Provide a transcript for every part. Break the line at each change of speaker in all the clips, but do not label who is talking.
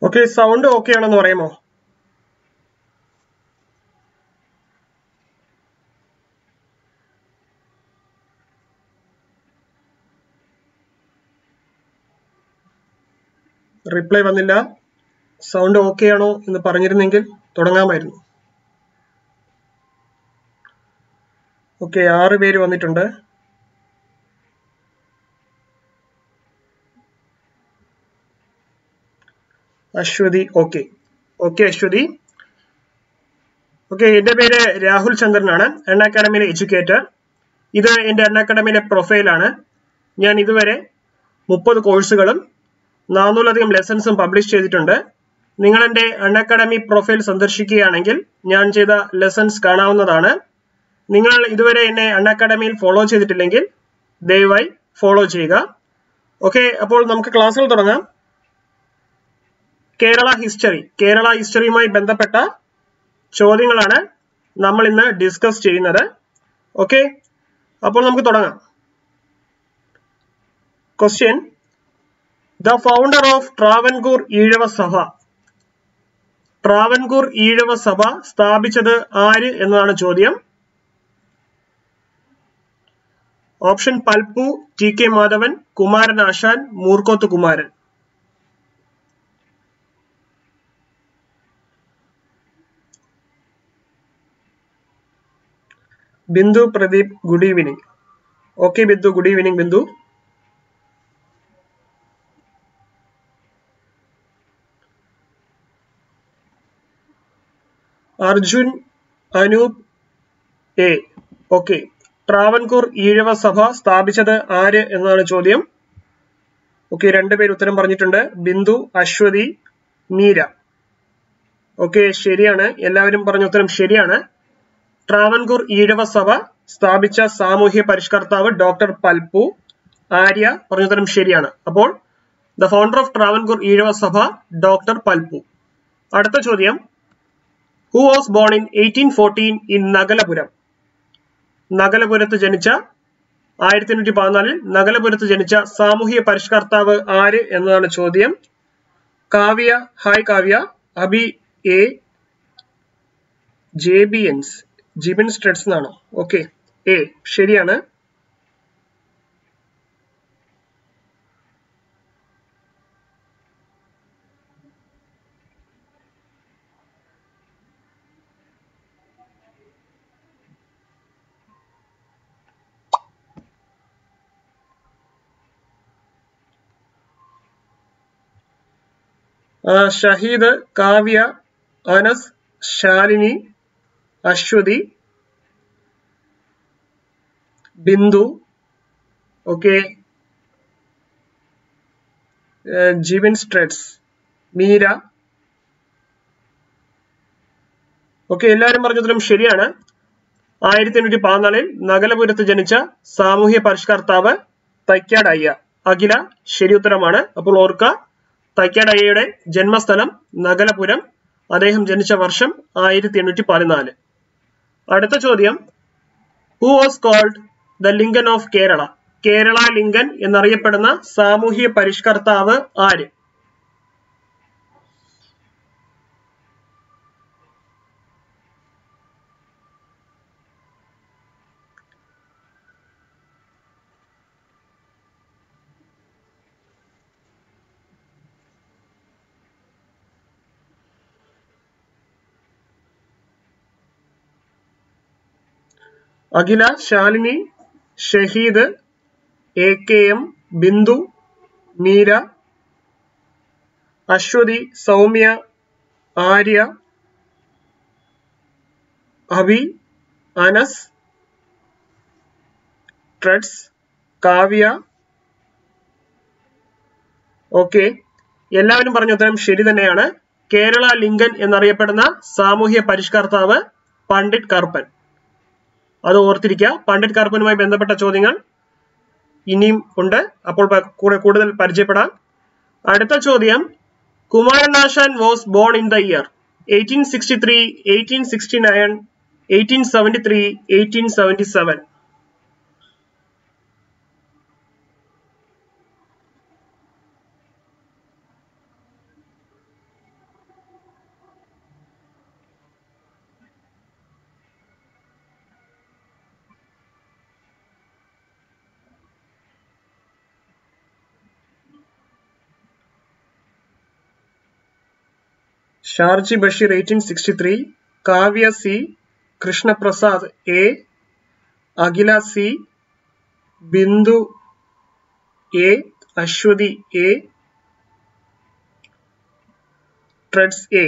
Okay sound okay ആണെന്ന് പറയാമോ reply വന്നില്ല സൗണ്ട് ഓക്കെ ആണോ എന്ന് പറഞ്ഞിരുന്നെങ്കിൽ തുടങ്ങാമായിരുന്നു ഓക്കെ ആറ് പേര് വന്നിട്ടുണ്ട് Aswathy okay okay Aswathy okay എന്റെ പേര് രാഹുൽ ചന്ദ്രനാണ് എണ്ണ അക്കാഡമിയിലെ എഡ്യൂക്കേറ്റർ ഇത് എന്റെ എണ്ണ അക്കാഡമിയിലെ പ്രൊഫൈലാണ് ഞാൻ ഇതുവരെ മുപ്പത് കോഴ്സുകളും നാനൂറിലധികം ലെസൺസും പബ്ലിഷ് ചെയ്തിട്ടുണ്ട് നിങ്ങൾ എൻ്റെ അൺ അക്കാഡമി പ്രൊഫൈൽ സന്ദർശിക്കുകയാണെങ്കിൽ ഞാൻ ചെയ്ത ലെസൺസ് കാണാവുന്നതാണ് നിങ്ങൾ ഇതുവരെ എന്നെ അൺ അക്കാഡമിയിൽ ഫോളോ ചെയ്തിട്ടില്ലെങ്കിൽ ദയവായി ഫോളോ ചെയ്യുക ഓക്കെ അപ്പോൾ നമുക്ക് ക്ലാസ്സുകൾ തുടങ്ങാം കേരള ഹിസ്റ്ററി കേരള ഹിസ്റ്ററിയുമായി ബന്ധപ്പെട്ട ചോദ്യങ്ങളാണ് നമ്മൾ ഇന്ന് ഡിസ്കസ് ചെയ്യുന്നത് ഓക്കെ അപ്പോൾ നമുക്ക് തുടങ്ങാം question the founder of Travancore Ezhava Sabha Travancore Ezhava Sabha സ്ഥാപിച്ചത് ആര് എന്നതാണ് ചോദ്യം option Palpu T K Madhavan Kumaran Asan Moorkoth Kumaran Bindu Pradeep good evening okay Bindu good evening Bindu Arjun Anoop A okay Travancore Ezhava Sabha സ്ഥാപിച്ചത് ആര് എന്നതാണ് ചോദ്യം ഓക്കെ രണ്ടുപേര് ഉത്തരം പറഞ്ഞിട്ടുണ്ട് ബിന്ദു അശ്വതി മീര ഓക്കെ ശരിയാണ് എല്ലാവരും പറഞ്ഞ ഉത്തരം ശരിയാണ് ട്രാവൻകൂർ ഈഴവ സഭ സ്ഥാപിച്ച സാമൂഹ്യ പരിഷ്കർത്താവ് ഡോക്ടർ പൽപ്പു ആര്യ പറഞ്ഞുത്തരം ശരിയാണ് അപ്പോൾ the founder of Travancore Ezhava Sabha doctor Palpu അടുത്ത ചോദ്യം who was born in eighteen fourteen in Nagalapuram നഗലപുരത്ത് ജനിച്ച ആയിരത്തി എണ്ണൂറ്റി പതിനാലിൽ നഗലപുരത്ത് ജനിച്ച സാമൂഹ്യ പരിഷ്കർത്താവ് ആര് എന്നതാണ് ചോദ്യം Kavya hi Kavya Abhi A J B എൻസ് ജിബിൻ സ്ട്രെഡ്സ് എന്നാണോ ഓക്കെ എ ശരിയാണ് Shahid Kavya Anas Shalini Aswathy Bindu okay Jibin Trends Meera okay എല്ലാവരും പറഞ്ഞതിലും ശരിയാണ് ആയിരത്തി എണ്ണൂറ്റി പതിനാലിൽ നഗലപുരത്ത് ജനിച്ച സാമൂഹ്യ പരിഷ്കർത്താവ് തൈക്കാട് അയ്യ അഖില ശരി ഉത്തരമാണ് അപ്പോൾ ഓർക്ക തൈക്കാട് അയ്യയുടെ ജന്മസ്ഥലം നഗലപുരം അദ്ദേഹം ജനിച്ച വർഷം ആയിരത്തി എണ്ണൂറ്റി പതിനാല് അടുത്ത ചോദ്യം who was called the Lincoln of Kerala Kerala Lincoln എന്നറിയപ്പെടുന്ന സാമൂഹ്യ പരിഷ്കർത്താവ് ആര് Akhila Shalini Shahid A K M Bindu Meera Aswathy Soumya Arya Abhi Anas Trends Kavya okay എല്ലാവരും പറഞ്ഞ ഉത്തരം ശരി തന്നെയാണ് കേരള ലിങ്കൻ എന്നറിയപ്പെടുന്ന സാമൂഹ്യ പരിഷ്കർത്താവ് പണ്ഡിറ്റ് കറുപ്പൻ അത് ഓർത്തിരിക്കുക പണ്ഡിറ്റ് കറുപ്പനുമായി ബന്ധപ്പെട്ട ചോദ്യങ്ങൾ ഇനിയും ഉണ്ട് അപ്പോൾ കൂടെ കൂടുതൽ പരിചയപ്പെടാം അടുത്ത ചോദ്യം Kumaranasan was born in the year eighteen sixty three eighteen sixty nine eighteen seventy three eighteen seventy seven Sharji Basheer eighteen sixty three Kavya C Krishnaprasad A Akhila C Bindu A Aswathy A Trends A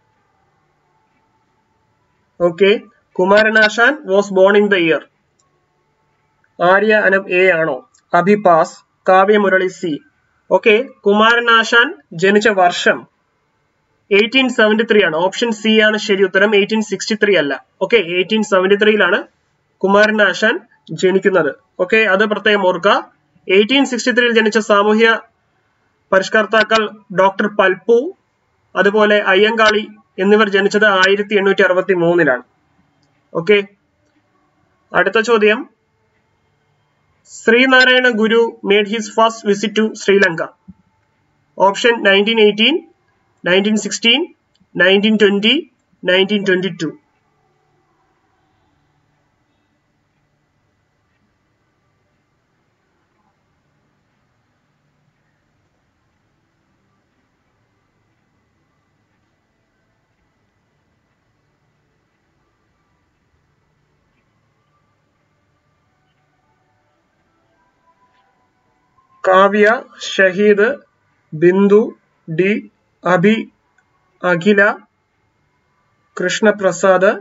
okay Kumaranasan was born in the year Arya Anab A ആണോ Abhi pass Kavya Murali C okay Kumaranasan ജനിച്ച വർഷം eighteen seventy three ആണ് option C ആണ് ശരി ഉത്തരം eighteen sixty three അല്ല okay eighteen seventy ത്രീയിലാണ് കുമാരനാശാൻ ജനിക്കുന്നത് ഓക്കെ അത് പ്രത്യേകം ഓർക്കുക എയ്റ്റീൻ സിക്സ്റ്റി ത്രീയിൽ ജനിച്ച സാമൂഹ്യ പരിഷ്കർത്താക്കൾ ഡോക്ടർ പൽപ്പു അതുപോലെ അയ്യങ്കാളി എന്നിവർ ജനിച്ചത് ആയിരത്തി എണ്ണൂറ്റി അറുപത്തി മൂന്നിലാണ് ഓക്കെ അടുത്ത ചോദ്യം Sreenarayana Guru made his first visit to Sri Lanka option nineteen eighteen nineteen sixteen nineteen twenty nineteen twenty two Kavya Shahid Bindu D Abhi Akhila Krishnaprasad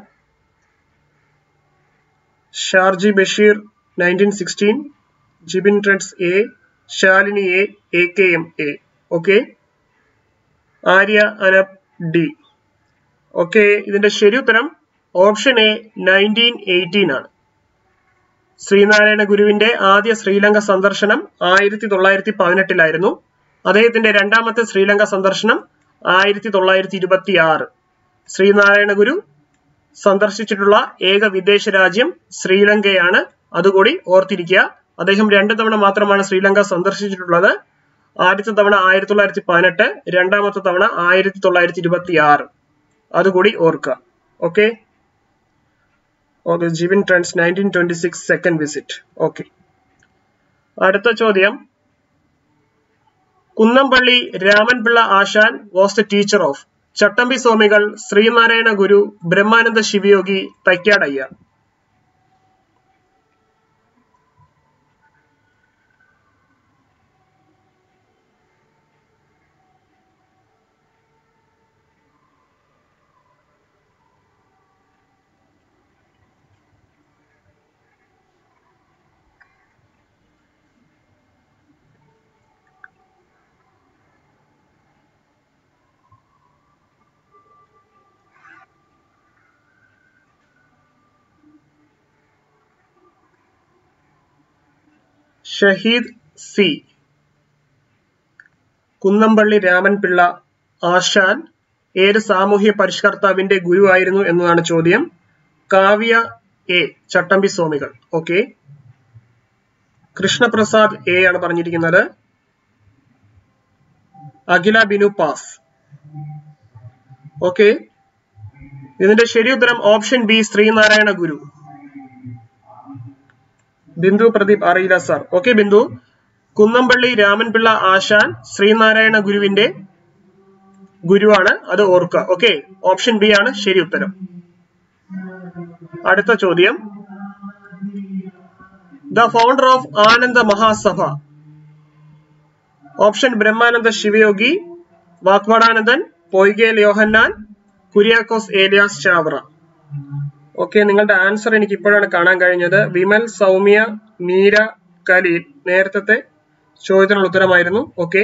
Sharji Basheer nineteen sixteen Jibin Trends A Shalini A A K M A okay Arya Anab D okay ഇതിന്റെ ശരി ഉത്തരം ഓപ്ഷൻ എ നയൻറ്റീൻ എയ്റ്റീൻ ആണ് ശ്രീനാരായണ ഗുരുവിന്റെ ആദ്യ ശ്രീലങ്ക സന്ദർശനം ആയിരത്തി തൊള്ളായിരത്തി പതിനെട്ടിലായിരുന്നു അദ്ദേഹത്തിന്റെ രണ്ടാമത്തെ ശ്രീലങ്ക സന്ദർശനം ആയിരത്തി തൊള്ളായിരത്തി ഇരുപത്തി ആറ് ശ്രീനാരായണ ഗുരു സന്ദർശിച്ചിട്ടുള്ള ഏക വിദേശ രാജ്യം ശ്രീലങ്കയാണ് അതുകൂടി ഓർത്തിരിക്കുക അദ്ദേഹം രണ്ടു തവണ മാത്രമാണ് ശ്രീലങ്ക സന്ദർശിച്ചിട്ടുള്ളത് ആദ്യത്തെ തവണ ആയിരത്തി തൊള്ളായിരത്തി പതിനെട്ട് രണ്ടാമത്തെ തവണ ആയിരത്തി തൊള്ളായിരത്തി ഇരുപത്തി ആറ് അതുകൂടി ഓർക്കുക okay okay Jibin Trends nineteen twenty six second visit okay അടുത്ത ചോദ്യം Kunnampally Ramanpillai Asan was the teacher of Chattampi Swamikal Sreenarayana Guru Brahmananda Sivayogi Thycaud Ayya Shahid C Kunnampally Ramanpillai Asan ഏത് സാമൂഹ്യ പരിഷ്കർത്താവിന്റെ ഗുരുവായിരുന്നു എന്നതാണ് ചോദ്യം കാവ്യ എ ചട്ടമ്പി സ്വാമികൾ ഓക്കെ കൃഷ്ണപ്രസാദ് എ ആണ് പറഞ്ഞിരിക്കുന്നത് അഖില ബിനു പാസ് ഓക്കെ ഇതിന്റെ ശരി ഉത്തരം ഓപ്ഷൻ ബി ശ്രീനാരായണ ഗുരു ബിന്ദു പ്രദീപ് അറിയില്ല സാർ ഓക്കെ ബിന്ദു കുന്നംപള്ളി രാമൻപിള്ള ആശാൻ ശ്രീനാരായണ ഗുരുവിന്റെ ഗുരുവാണ് അത് ഓർക്കുക ഓക്കെ ഓപ്ഷൻ ബി ആണ് ശരി ഉത്തരം അടുത്ത ചോദ്യം the founder of Ananda Mahasabha option Brahmananda Sivayogi Vagbhatananda Poykayil Yohannan Kuriakose Elias Chavara okay നിങ്ങളുടെ ആൻസർ എനിക്ക് ഇപ്പോഴാണ് കാണാൻ കഴിഞ്ഞത് വിമൽ സൗമ്യ മീര കലീൽ നേരത്തെ ചോദ്യത്തിനുള്ള ഉത്തരമായിരുന്നു ഓക്കെ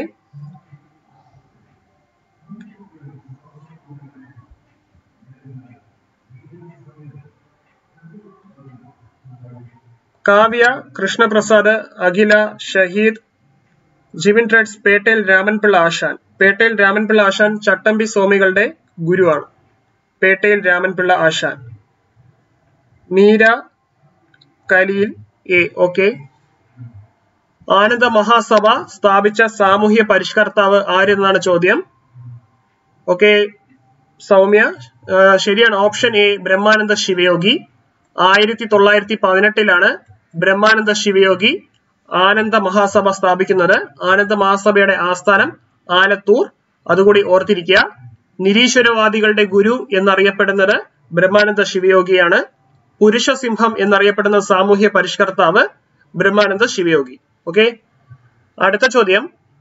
കാവ്യ കൃഷ്ണപ്രസാദ് അഖില ഷഹീദ് ജിവിൻ ട്രെഡ്സ് പേട്ടേൽ രാമൻപിള്ള ആശാൻ പേട്ടേൽ രാമൻപിള്ള ആശാൻ ചട്ടമ്പി സ്വാമികളുടെ ഗുരുവാണ് പേട്ടേൽ രാമൻപിള്ള ആശാൻ മീര കലീൽ എ ഓക്കെ ആനന്ദ മഹാസഭ സ്ഥാപിച്ച സാമൂഹ്യ പരിഷ്കർത്താവ് ആരെന്നാണ് ചോദ്യം ഓക്കെ സൗമ്യ ആ, ശരിയാണ് ഓപ്ഷൻ എ ബ്രഹ്മാനന്ദ ശിവയോഗി ആയിരത്തി തൊള്ളായിരത്തി പതിനെട്ടിലാണ് ബ്രഹ്മാനന്ദ ശിവയോഗി ആനന്ദ മഹാസഭ സ്ഥാപിക്കുന്നത് ആനന്ദ മഹാസഭയുടെ ആസ്ഥാനം ആലത്തൂർ അതുകൂടി ഓർത്തിരിക്കുക നിരീശ്വരവാദികളുടെ ഗുരു എന്നറിയപ്പെടുന്നത് ബ്രഹ്മാനന്ദ ശിവയോഗിയാണ് പുരുഷ സിംഹം എന്നറിയപ്പെടുന്ന സാമൂഹ്യ പരിഷ്കർത്താവ് ബ്രഹ്മാനന്ദ ശിവയോഗി ഓക്കെ അടുത്ത ചോദ്യം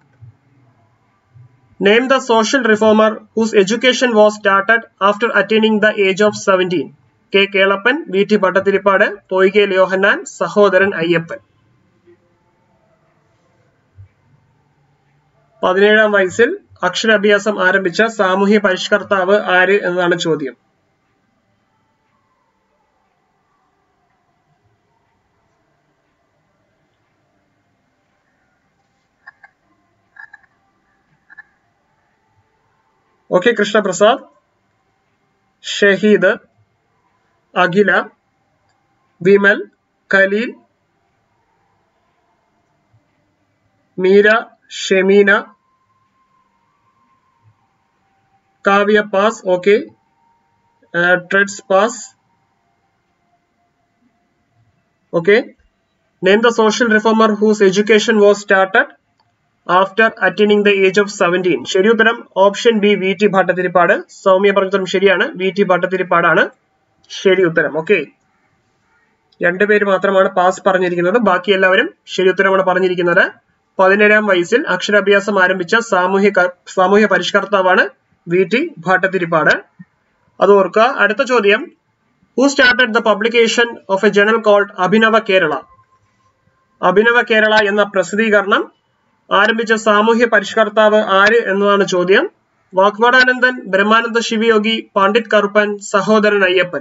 name the social reformer whose education was started after attaining the age of seventeen K Kelappan V T Bhattathiripad Poykayil Yohannan Sahodaran Ayyappan പതിനേഴാം വയസ്സിൽ അക്ഷരാഭ്യാസം ആരംഭിച്ച സാമൂഹ്യ പരിഷ്കർത്താവ് ആര് എന്നതാണ് ചോദ്യം okay Krishnaprasad Shaheed Akhila Vimal Khaleel Meera Shemeena Kavya pass okay Trends pass okay name the social reformer whose education was started after attaining the age of seventeen ശരി ഉത്തരം option B V T Bhattathiripad Soumya പറഞ്ഞതും ശരിയാണ് വി ടി ഭട്ടതിരിപ്പാടാണ് ശരി ഉത്തരം ഓക്കെ രണ്ടുപേര് മാത്രമാണ് പാസ് പറഞ്ഞിരിക്കുന്നത് ബാക്കി എല്ലാവരും ശരി ഉത്തരമാണ് പറഞ്ഞിരിക്കുന്നത് പതിനേഴാം വയസ്സിൽ അക്ഷരാഭ്യാസം ആരംഭിച്ച സാമൂഹ്യ സാമൂഹ്യ പരിഷ്കർത്താവാണ് വി ടി ഭട്ടതിരിപ്പാട് അത് ഓർക്കുക അടുത്ത ചോദ്യം who started the publication of a journal called Abhinava Kerala Abhinava Kerala എന്ന പ്രസിദ്ധീകരണം ആരംഭിച്ച സാമൂഹ്യ പരിഷ്കർത്താവ് ആര് എന്നതാണ് ചോദ്യം വാഗ്വാടാനന്ദൻ Brahmananda Sivayogi Pandit Karuppan Sahodaran Ayyappan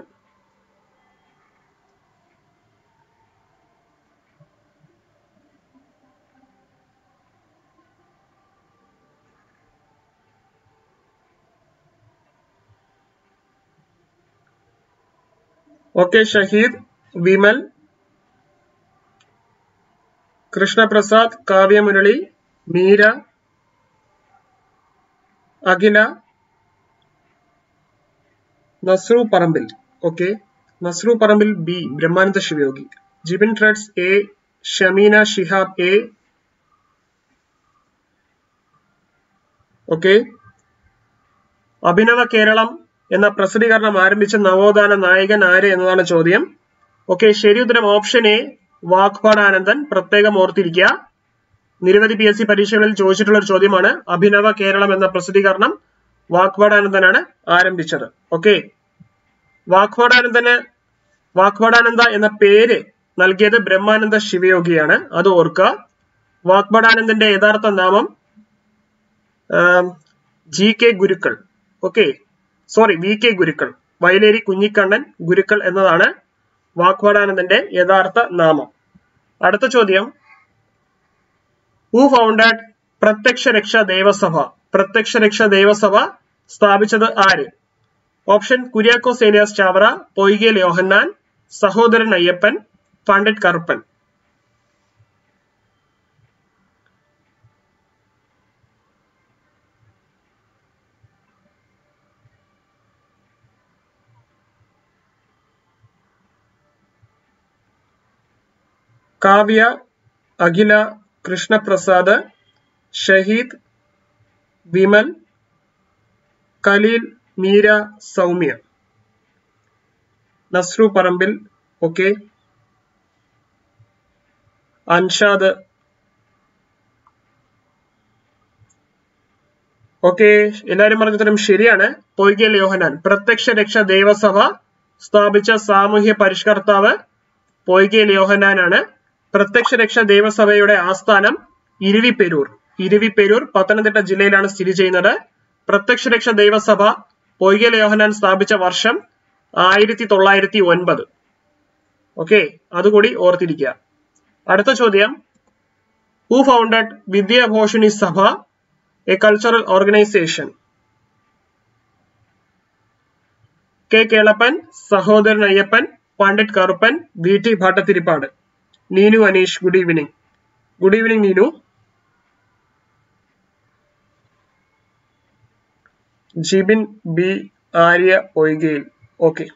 okay Shahid Vimal Krishnaprasad Kavya Murali Meera Akhila Nasru Parambil okay Nasru Parambil B Brahmananda Sivayogi Jibin Trends A Shameena Shihab A okay Abhinava Keralam എന്ന പ്രസിദ്ധീകരണം ആരംഭിച്ച നവോത്ഥാന നായകൻ ആര് എന്നതാണ് ചോദ്യം ഓക്കെ ശരി ഉത്തരം ഓപ്ഷൻ എ വാഗ്പാടാനന്ദൻ പ്രത്യേകം ഓർത്തിരിക്കുക നിരവധി പി എസ് സി പരീക്ഷകളിൽ ചോദിച്ചിട്ടുള്ള ഒരു ചോദ്യമാണ് അഭിനവ കേരളം എന്ന പ്രസിദ്ധീകരണം വാഗ്പാടാനന്ദനാണ് ആരംഭിച്ചത് ഓക്കെ വാഗ്പാടാനന്ദന് വാഗ്പാടാനന്ദ എന്ന പേര് നൽകിയത് ബ്രഹ്മാനന്ദ ശിവയോഗിയാണ് അത് ഓർക്കുക വാഗ്പാടാനന്ദന്റെ യഥാർത്ഥ നാമം G K Gurukkal okay sorry V K Gurukkal Vayaleri Kunhikannan Gurukkal എന്നതാണ് വാഗ്വാടാനന്ദന്റെ യഥാർത്ഥ നാമം അടുത്ത ചോദ്യം ഹു ഫൗണ്ടഡ് പ്രത്യക്ഷ രക്ഷ ദേവസഭ പ്രത്യക്ഷ രക്ഷ ദേവസഭ സ്ഥാപിച്ചത് ആര് option Kuriakose Elias Chavara Poykayil Yohannan Sahodaran Ayyappan Pandit Karuppan Kavya Akhila Krishnaprasad Shahid Vimal Khaleel Meera Soumya Nasru Parambil okay Anshad okay എല്ലാരും പറഞ്ഞ ഉത്തരം ശരിയാണ് പൊയ്കേൽ യോഹനാൻ പ്രത്യക്ഷ രക്ഷ ദേവസഭ സ്ഥാപിച്ച സാമൂഹ്യ പരിഷ്കർത്താവ് പൊയ്കേൽ യോഹനാനാണ് പ്രത്യക്ഷ രക്ഷ ദേവസഭയുടെ ആസ്ഥാനം ഇരുവിപ്പെരൂർ ഇരുവിപ്പെരൂർ പത്തനംതിട്ട ജില്ലയിലാണ് സ്ഥിതി ചെയ്യുന്നത് പ്രത്യക്ഷ രക്ഷ ദേവസഭ പൊയ്കേൽ യോഹനാൻ സ്ഥാപിച്ച വർഷം ആയിരത്തി തൊള്ളായിരത്തി ഒൻപത് ഓക്കെ അതുകൂടി ഓർത്തിരിക്കുക അടുത്ത ചോദ്യം who founded Vidyabhushani Sabha a cultural organisation K Kelappan Sahodaran Ayyappan Pandit Karuppan V T Bhattathiripad Neenu Anish good evening good evening Neenu Jibin B Arya Poykayil okay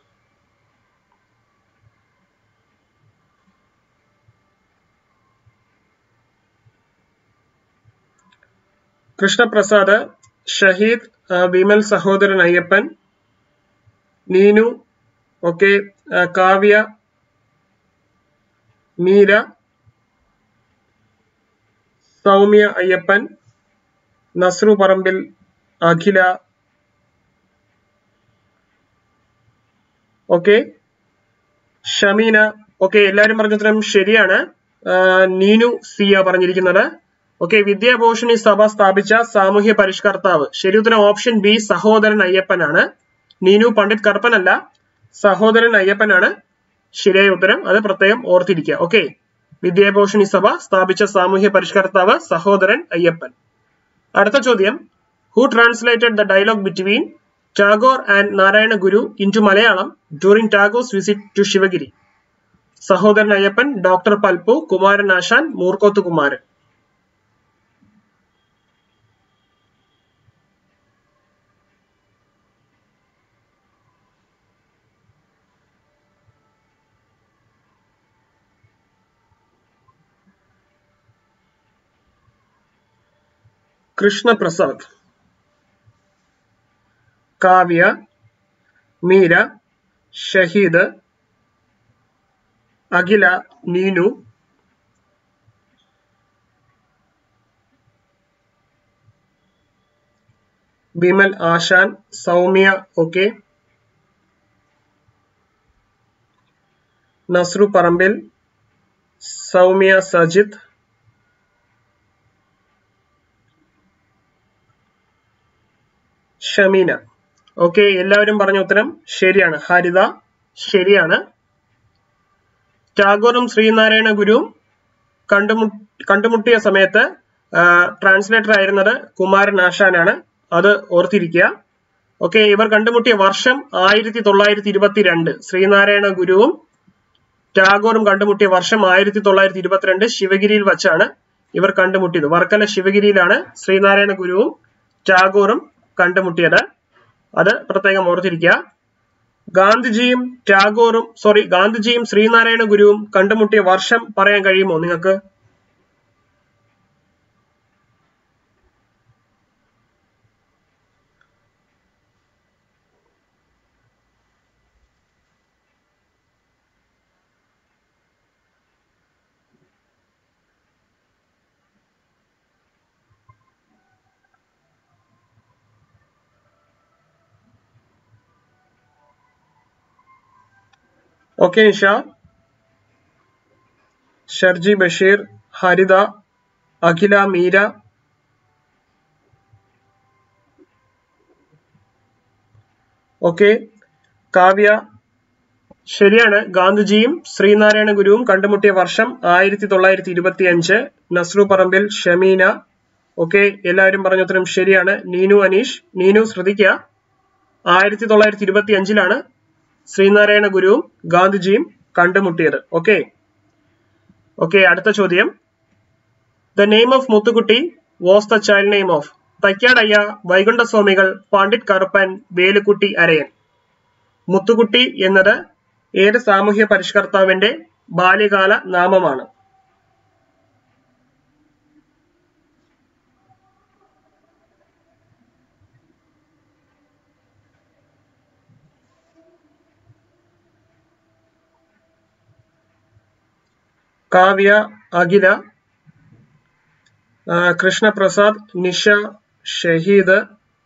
Krishnaprasad Shahid Vimal Sahodaran Ayyappan Neenu okay Kavya Meera Soumya Ayyappan Nasru Parambil Akhila okay Shameena okay എല്ലാവരും പറഞ്ഞ ഉത്തരം ശരിയാണ് ആ, നീനു സിയ പറഞ്ഞിരിക്കുന്നത് ഓക്കെ വിദ്യാഭൂഷണി സഭ സ്ഥാപിച്ച സാമൂഹ്യ പരിഷ്കർത്താവ് ശരി ഉത്തരം ഓപ്ഷൻ ബി സഹോദരൻ അയ്യപ്പനാണ് നീനു പണ്ഡിറ്റ് കറുപ്പനല്ല സഹോദരൻ അയ്യപ്പനാണ് ശരിയായ ഉത്തരം അത് പ്രത്യേകം ഓർത്തിരിക്കുക ഓക്കെ വിദ്യാഭൂഷണി സഭ സ്ഥാപിച്ച സാമൂഹ്യ പരിഷ്കർത്താവ് സഹോദരൻ അയ്യപ്പൻ അടുത്ത ചോദ്യം who translated the dialogue between Tagore and Narayana Guru into Malayalam during Tagore's visit to Sivagiri Sahodaran Ayyappan doctor Palpu Kumaran Asan Moorkoth Kumaran Krishnaprasad Kavya Meera Shahid Akhila Neenu Vimal Asan Soumya okay Nasru Parambil Soumya Sajith Shameena okay എല്ലാവരും പറഞ്ഞ ഉത്തരം ശരിയാണ് ഹരിത ശരിയാണ് ടാഗോറും ശ്രീനാരായണ ഗുരുവും കണ്ടുമു കണ്ടുമുട്ടിയ സമയത്ത് ട്രാൻസ്ലേറ്റർ ആയിരുന്നത് കുമാരൻ ആശാനാണ് അത് ഓർത്തിരിക്കുക ഓക്കെ ഇവർ കണ്ടുമുട്ടിയ വർഷം ആയിരത്തി തൊള്ളായിരത്തി ഇരുപത്തിരണ്ട് ശ്രീനാരായണ ഗുരുവും ടാഗോറും കണ്ടുമുട്ടിയ വർഷം ആയിരത്തി തൊള്ളായിരത്തി ഇരുപത്തിരണ്ട് ശിവഗിരിയിൽ വച്ചാണ് ഇവർ കണ്ടുമുട്ടിയത് വർക്കല ശിവഗിരിയിലാണ് ശ്രീനാരായണ ഗുരുവും ടാഗോറും കണ്ടുമുട്ടിയത് അത് പ്രത്യേകം ഓർത്തിരിക്കുക ഗാന്ധിജിയും ടാഗോറും സോറി ഗാന്ധിജിയും ശ്രീനാരായണ ഗുരുവും കണ്ടുമുട്ടിയ വർഷം പറയാൻ കഴിയുമോ നിങ്ങൾക്ക് ഓക്കെ നിഷ ഷർജി ബഷീർ ഹരിത അഖില മീര ഓക്കെ കാവ്യ ശരിയാണ് ഗാന്ധിജിയും ശ്രീനാരായണ ഗുരുവും കണ്ടുമുട്ടിയ വർഷം ആയിരത്തി തൊള്ളായിരത്തി ഇരുപത്തി അഞ്ച് നസ്രു പറമ്പിൽ ഷമീന ഓക്കെ എല്ലാവരും പറഞ്ഞ ഉത്തരം ശരിയാണ് നീനു അനീഷ് നീനു ശ്രദ്ധിക്കുക ആയിരത്തി തൊള്ളായിരത്തി ഇരുപത്തി അഞ്ചിലാണ് ശ്രീനാരായണ ഗുരുവും ഗാന്ധിജിയും കണ്ടുമുട്ടിയത് ഓക്കെ ഓക്കെ അടുത്ത ചോദ്യം the name of Muthukutty was the child name of Thycaud Ayya Vaikunda Swamikal Pandit Karuppan Velukkutty Arayan Muthukutty എന്നത് ഏത് സാമൂഹ്യ പരിഷ്കർത്താവിന്റെ ബാല്യകാല നാമമാണ് കാവ്യ അഖില ആ, കൃഷ്ണപ്രസാദ് നിഷ ഷഹീദ്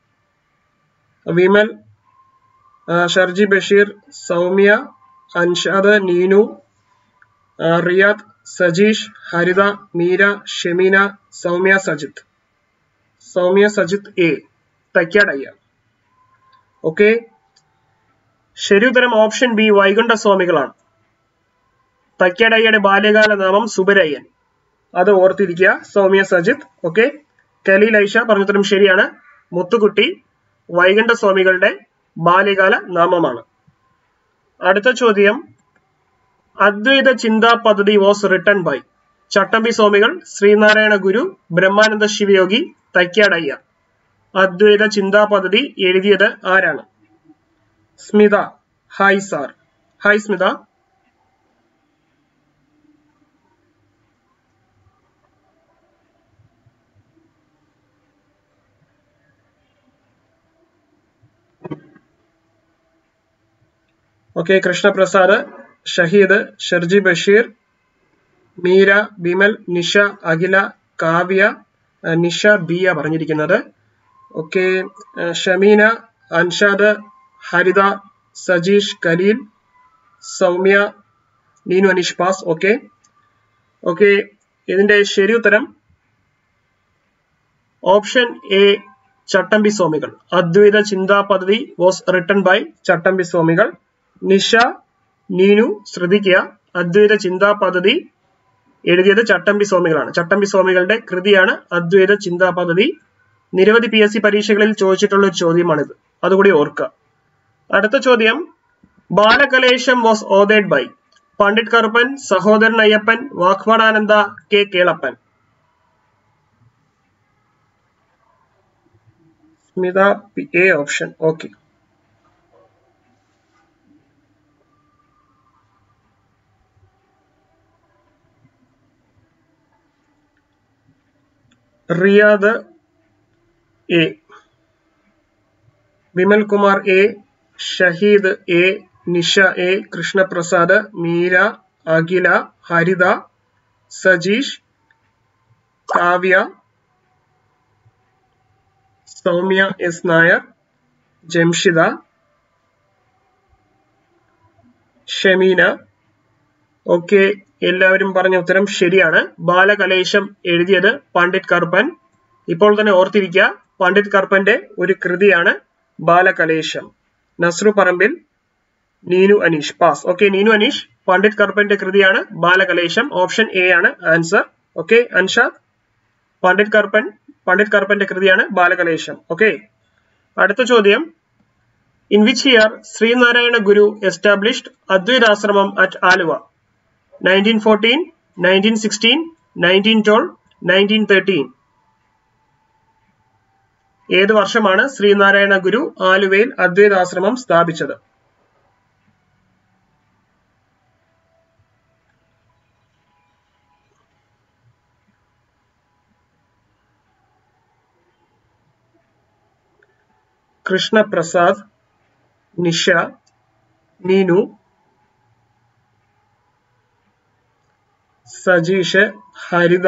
വിമൽ ആ, ഷർജി ബഷീർ സൗമ്യ അൻഷാദ് നീനു ആ, റിയാദ് സജീഷ് ഹരിത മീര ഷെമീന സൗമ്യ സജിത്ത് സൗമ്യ സജിത്ത് എ തൈക്കാടയ്യ ഓക്കെ ശരി ഉത്തരം ഓപ്ഷൻ ബി വൈകുണ്ഠ സ്വാമികളാണ് തൈക്കാടയ്യയുടെ ബാല്യകാല നാമം സുബരയ്യൻ അത് ഓർത്തിരിക്കുക സൗമ്യ സജിത്ത് ഓക്കെ കലീൽ ഐഷ പറഞ്ഞുത്തരം ശരിയാണ് മുത്തുകുട്ടി വൈകുണ്ഠ സ്വാമികളുടെ ബാല്യകാല നാമമാണ് അടുത്ത ചോദ്യം അദ്വൈത ചിന്താ പദ്ധതി was written by Chattampi Swamikal Sreenarayana Guru Brahmananda Sivayogi Thycaud Ayya അദ്വൈത ചിന്താ പദ്ധതി എഴുതിയത് ആരാണ് Smitha hi sir hi Smitha okay Krishnaprasad Shahid Sherji Basheer Meera Bimal Nisha Akhila Kavya ആ, നിഷ ബിയ പറഞ്ഞിരിക്കുന്നത് okay Shameena Anshad Haritha Sajeesh Khaleel Soumya Neenu Aneesh pass okay okay ഇതിന്റെ ശരി ഉത്തരം ഓപ്ഷൻ എ ചട്ടമ്പി സ്വാമികൾ അദ്വൈത ചിന്താ പദ്ധതി വാസ് റിട്ടൺ ബൈ ചട്ടമ്പി സ്വാമികൾ നിഷ നീനു ശ്രദ്ധിക്കുക അദ്വൈത ചിന്താ പദ്ധതി എഴുതിയത് ചട്ടമ്പി സ്വാമികളാണ് ചട്ടമ്പി സ്വാമികളുടെ കൃതിയാണ് അദ്വൈത ചിന്താ പദ്ധതി നിരവധി പി എസ് സി പരീക്ഷകളിൽ ചോദിച്ചിട്ടുള്ള ഒരു ചോദ്യമാണിത് അതുകൂടി ഓർക്കുക അടുത്ത ചോദ്യം ബാലകലേശം വാസ് ഓതേഡ് by Pandit Karuppan Sahodaran Ayyappan Vagbhatananda K Kelappan Smitha P A option okay Riyad A Vimal Kumar A Shahid A Nisha A Krishnaprasad Meera Akhila Haritha Sajeesh Kavya Soumya S Nair Jamshida Shameena okay എല്ലാവരും പറഞ്ഞ ഉത്തരം ശരിയാണ് ബാലകലേശം എഴുതിയത് പണ്ഡിറ്റ് കറുപ്പൻ ഇപ്പോൾ തന്നെ ഓർത്തിരിക്കുക പണ്ഡിറ്റ് കറുപ്പന്റെ ഒരു കൃതിയാണ് ബാലകലേശം നസ്രു പറമ്പിൽ നീനു അനീഷ് പാസ് ഓക്കെ നീനു അനീഷ് പണ്ഡിറ്റ് കറുപ്പന്റെ കൃതിയാണ് ബാലകലേശം ഓപ്ഷൻ എ ആണ് ആൻസർ ഓക്കെ അൻഷാദ് പണ്ഡിറ്റ് കറുപ്പൻ പണ്ഡിറ്റ് കറുപ്പന്റെ കൃതിയാണ് ബാലകലേശം ഓക്കെ അടുത്ത ചോദ്യം in which year Sreenarayana Guru established Advaitashramam at Aluva nineteen fourteen nineteen sixteen nineteen twelve nineteen thirteen ഏത് വർഷമാണ് ശ്രീനാരായണ ഗുരു ആലുവയിൽ അദ്വൈതാശ്രമം സ്ഥാപിച്ചത് കൃഷ്ണപ്രസാദ് നിഷ നീനു സജീഷ് ഹരിത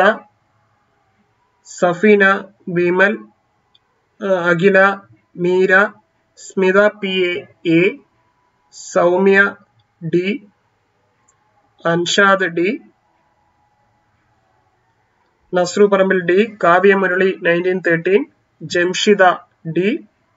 സഫീന വിമൽ ആ, Akhila Meera Smitha P A A Soumya D Anshad D Nasru Parambil D Kavya Murali nineteen thirteen Jamshida D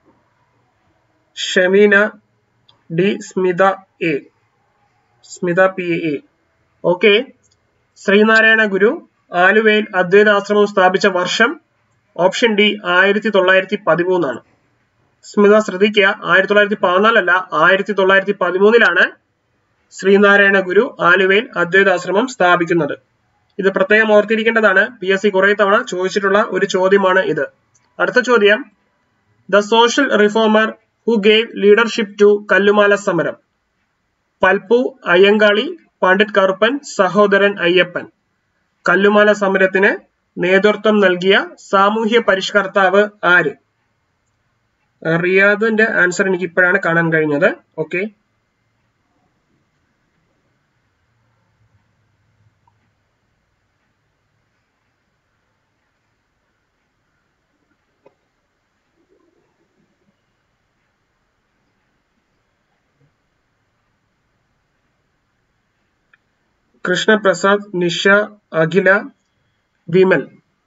Shameena D Smitha A Smitha P A okay Sreenarayana Guru ആലുവയിൽ അദ്വൈതാശ്രമം സ്ഥാപിച്ച വർഷം ഓപ്ഷൻ ഡി ആയിരത്തി തൊള്ളായിരത്തി പതിമൂന്നാണ് സ്മിത ശ്രദ്ധിക്കുക ആയിരത്തി തൊള്ളായിരത്തി പതിനാലല്ല ആയിരത്തി തൊള്ളായിരത്തി പതിമൂന്നിലാണ് ശ്രീനാരായണ ഗുരു ആലുവയിൽ അദ്വൈതാശ്രമം സ്ഥാപിക്കുന്നത് ഇത് പ്രത്യേകം ഓർത്തിരിക്കേണ്ടതാണ് പി എസ് സി കുറെ തവണ ചോദിച്ചിട്ടുള്ള ഒരു ചോദ്യമാണ് ഇത് അടുത്ത ചോദ്യം the social reformer who gave leadership to Kallumala Samaram Palpu Ayyankali Pandit Karuppan Sahodaran Ayyappan കല്ലുമാല സമരത്തിന് നേതൃത്വം നൽകിയ സാമൂഹ്യ പരിഷ്കർത്താവ് ആര് റിയാദിന്റെ ആൻസർ എനിക്ക് ഇപ്പോഴാണ് കാണാൻ കഴിഞ്ഞത് okay Krishnaprasad Nisha Akhila Vimal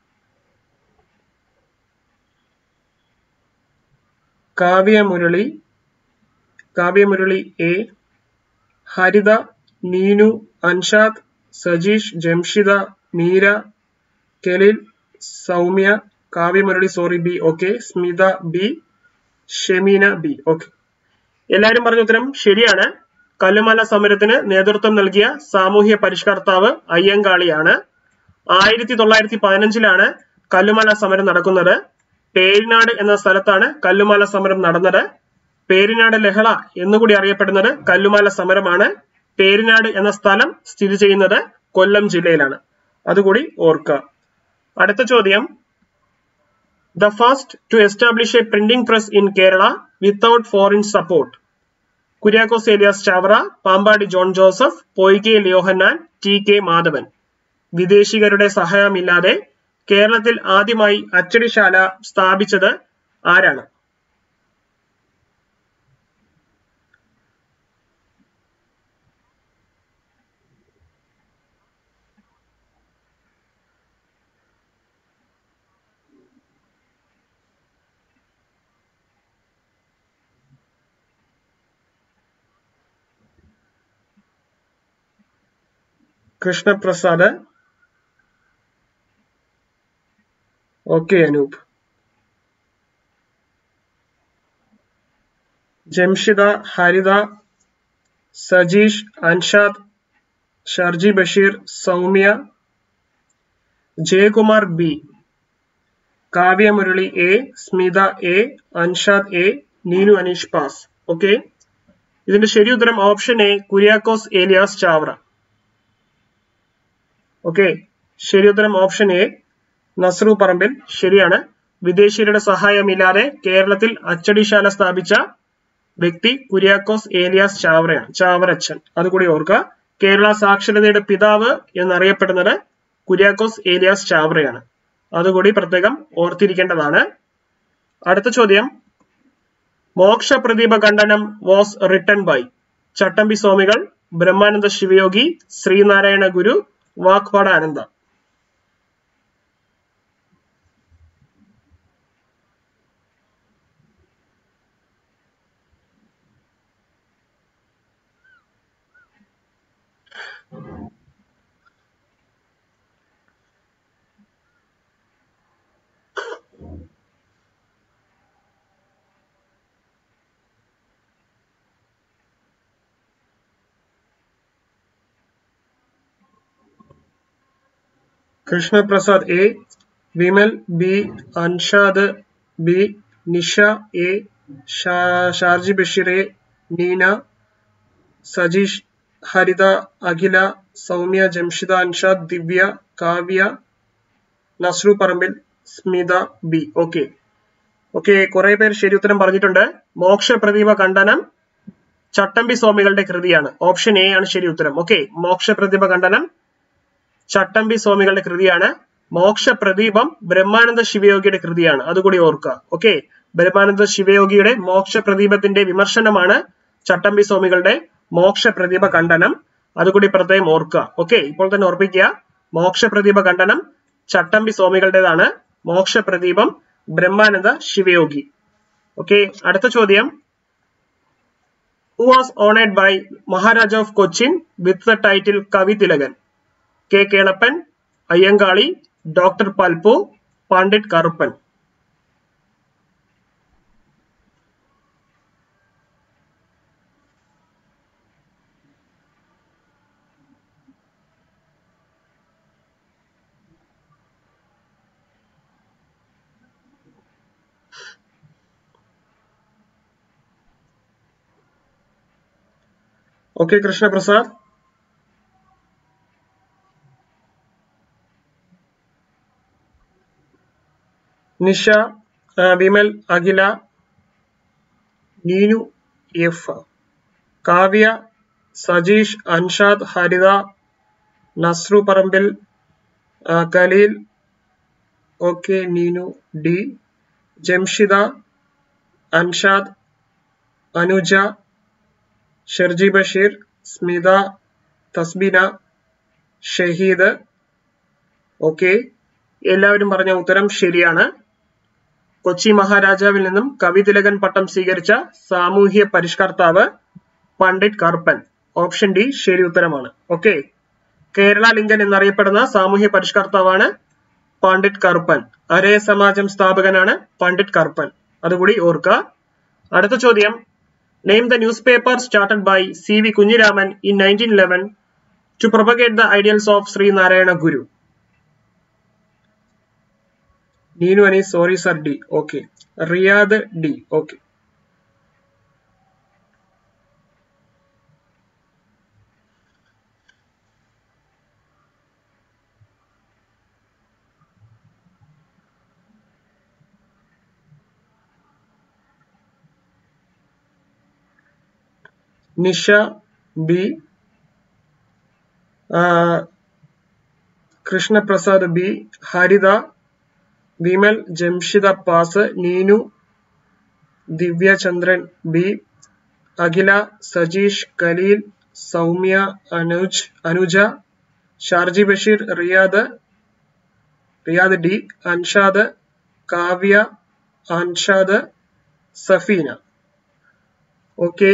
Kavya Murali Kavya Murali A Haritha Neenu Anshad Sajeesh Jamshida Meera Khaleel Soumya Kavya Murali sorry B okay Smitha B Shemeena B okay എല്ലാവരും പറഞ്ഞ ഉത്തരം ശരിയാണ് കല്ലുമല സമരത്തിന് നേതൃത്വം നൽകിയ സാമൂഹ്യ പരിഷ്കർത്താവ് അയ്യങ്കാളിയാണ് ആയിരത്തി തൊള്ളായിരത്തി പതിനഞ്ചിലാണ് കല്ലുമല സമരം നടക്കുന്നത് പേരിനാട് എന്ന സ്ഥലത്താണ് കല്ലുമല സമരം നടന്നത് പേരിനാട് ലഹള എന്നുകൂടി അറിയപ്പെടുന്നത് കല്ലുമല സമരമാണ് പേരിനാട് എന്ന സ്ഥലം സ്ഥിതി ചെയ്യുന്നത് കൊല്ലം ജില്ലയിലാണ് അതുകൂടി ഓർക്കുക അടുത്ത ചോദ്യം the first to establish a printing press in Kerala without foreign support Kuriakose Elias Chavara Pampady John Joseph Poykayil Yohannan T K Madhavan വിദേശികരുടെ സഹായമില്ലാതെ കേരളത്തിൽ ആദ്യമായി അച്ചടിശാല സ്ഥാപിച്ചത് ആരാണ് Krishnaprasad okay Anoop Jamshida Haritha Sajeesh Anshad Sharji Basheer Soumya Jayakumar B Kavya Murali A Smitha A Anshad A Neenu Aneesh pass okay ഇതിന്റെ ശരി ഉത്തരം option A Kuriakose Elias Chavara okay ശരി ഉത്തരം ഓപ്ഷൻ എ നസ്രു പറമ്പിൽ ശരിയാണ് വിദേശീയരുടെ സഹായമില്ലാതെ കേരളത്തിൽ അച്ചടിശാല സ്ഥാപിച്ച വ്യക്തി കുര്യാക്കോസ് ഏലിയാസ് ചാവറയാണ് ചാവറച്ചൻ അതുകൂടി ഓർക്കുക കേരള സാക്ഷരതയുടെ പിതാവ് എന്നറിയപ്പെടുന്നത് കുര്യാക്കോസ് ഏലിയാസ് ചാവറയാണ് അതുകൂടി പ്രത്യേകം ഓർത്തിരിക്കേണ്ടതാണ് അടുത്ത ചോദ്യം Moksha Pradeepa Khandanam was written by Chattampi Swamikal Brahmananda Sivayogi Sreenarayana Guru Vagbhata Ananda Krishnaprasad A Vimal B Anshad B Nisha A Sharji Basheer A Neena Sajeesh Haritha Akhila Soumya Jamshida Anshad Divya Kavya Nasru Parambil Smitha B okay okay കുറെ പേർ ശരി ഉത്തരം പറഞ്ഞിട്ടുണ്ട് മോക്ഷ പ്രദീപ ഖണ്ഡനം ചട്ടമ്പി സ്വാമികളുടെ കൃതിയാണ് ഓപ്ഷൻ എ ആണ് ശരി ഉത്തരം ഓക്കെ മോക്ഷ പ്രതിഭ ഖണ്ഡനം ചട്ടമ്പി സ്വാമികളുടെ കൃതിയാണ് മോക്ഷ പ്രദീപം ബ്രഹ്മാനന്ദ ശിവയോഗിയുടെ കൃതിയാണ് അതുകൂടി ഓർക്കുക ഓക്കെ ബ്രഹ്മാനന്ദ ശിവയോഗിയുടെ മോക്ഷ പ്രദീപത്തിന്റെ വിമർശനമാണ് ചട്ടമ്പി സ്വാമികളുടെ മോക്ഷ പ്രതിഭ ഖണ്ഡനം അതുകൂടി പ്രത്യേകം ഓർക്കുക ഓക്കെ ഇപ്പോൾ തന്നെ ഓർപ്പിക്കുക മോക്ഷ പ്രതിഭ ഖണ്ഡനം ചട്ടമ്പി സ്വാമികളുടേതാണ് മോക്ഷ പ്രദീപം ബ്രഹ്മാനന്ദ ശിവയോഗി ഓക്കെ അടുത്ത ചോദ്യം who was honoured by Maharaja of Cochin with the title Kavi Thilakan K Kelappan Ayyankali doctor Palpu Pandit Karuppan okay Krishnaprasad Nisha ആ, വിമൽ അഖില നീനു എഫ് കാവ്യ സജീഷ് അൻഷാദ് ഹരിത നസ്രു പറമ്പിൽ ആ, Khaleel okay Neenu D Jamshida Anshad Anuja Sherji Basheer Smitha Thasbina Shahid okay എല്ലാവരും പറഞ്ഞ ഉത്തരം ശരിയാണ് കൊച്ചി മഹാരാജാവിൽ നിന്നും കവിതിലകൻ പട്ടം സ്വീകരിച്ച സാമൂഹ്യ പരിഷ്കർത്താവ് പണ്ഡിറ്റ് കറുപ്പൻ ഓപ്ഷൻ ഡി ശരി ഉത്തരമാണ് ഓക്കെ കേരള ലിംഗൻ എന്നറിയപ്പെടുന്ന സാമൂഹ്യ പരിഷ്കർത്താവാണ് പണ്ഡിറ്റ് കറുപ്പൻ അരയ സമാജം സ്ഥാപകനാണ് പണ്ഡിറ്റ് കറുപ്പൻ അതുകൂടി ഓർക്കുക അടുത്ത ചോദ്യം name the newspaper started by C V Kunhiraman in nineteen eleven to propagate the ideals of Sreenarayana Guru Neenu Ani sorry sir D okay Riyad D okay Nisha B Krishnaprasad B Haritha Vimal Jamshida pass Neenu Divyachandran B Akhila Sajeesh Khaleel Soumya Anuj Anuja Sharji Basheer Riyad Riyad D Anshad Kavya Anshad Safeena okay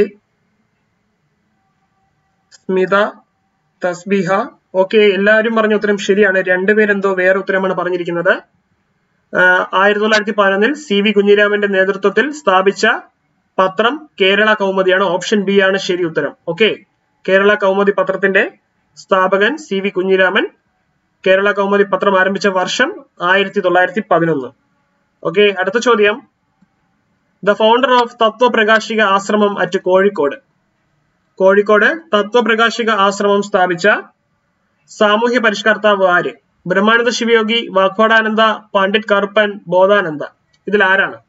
Smitha Thasbiha okay എല്ലാവരും പറഞ്ഞ ഉത്തരം ശരിയാണ് രണ്ടുപേരെന്തോ വേറെ ഉത്തരമാണ് പറഞ്ഞിരിക്കുന്നത് ആയിരത്തി തൊള്ളായിരത്തി പതിനൊന്നിൽ സി വി കുഞ്ഞിരാമന്റെ നേതൃത്വത്തിൽ സ്ഥാപിച്ച പത്രം കേരള കൗമുദിയാണ് ഓപ്ഷൻ ബി ആണ് ശരി ഉത്തരം ഓക്കെ കേരള കൗമുദി പത്രത്തിന്റെ സ്ഥാപകൻ സി വി കുഞ്ഞിരാമൻ കേരള കൗമുദി പത്രം ആരംഭിച്ച വർഷം ആയിരത്തി തൊള്ളായിരത്തി പതിനൊന്ന് ഓക്കെ അടുത്ത ചോദ്യം the founder of Tatvaprakashika Ashramam at Kozhikode Kozhikode Tatvaprakashika ആശ്രമം സ്ഥാപിച്ച സാമൂഹ്യ പരിഷ്കർത്താവ് ആര് ബ്രഹ്മാനന്ദ ശിവയോഗി വാഗ്വാടാനന്ദ പണ്ഡിറ്റ് കറുപ്പൻ ബോധാനന്ദ ഇതിൽ ആരാണ്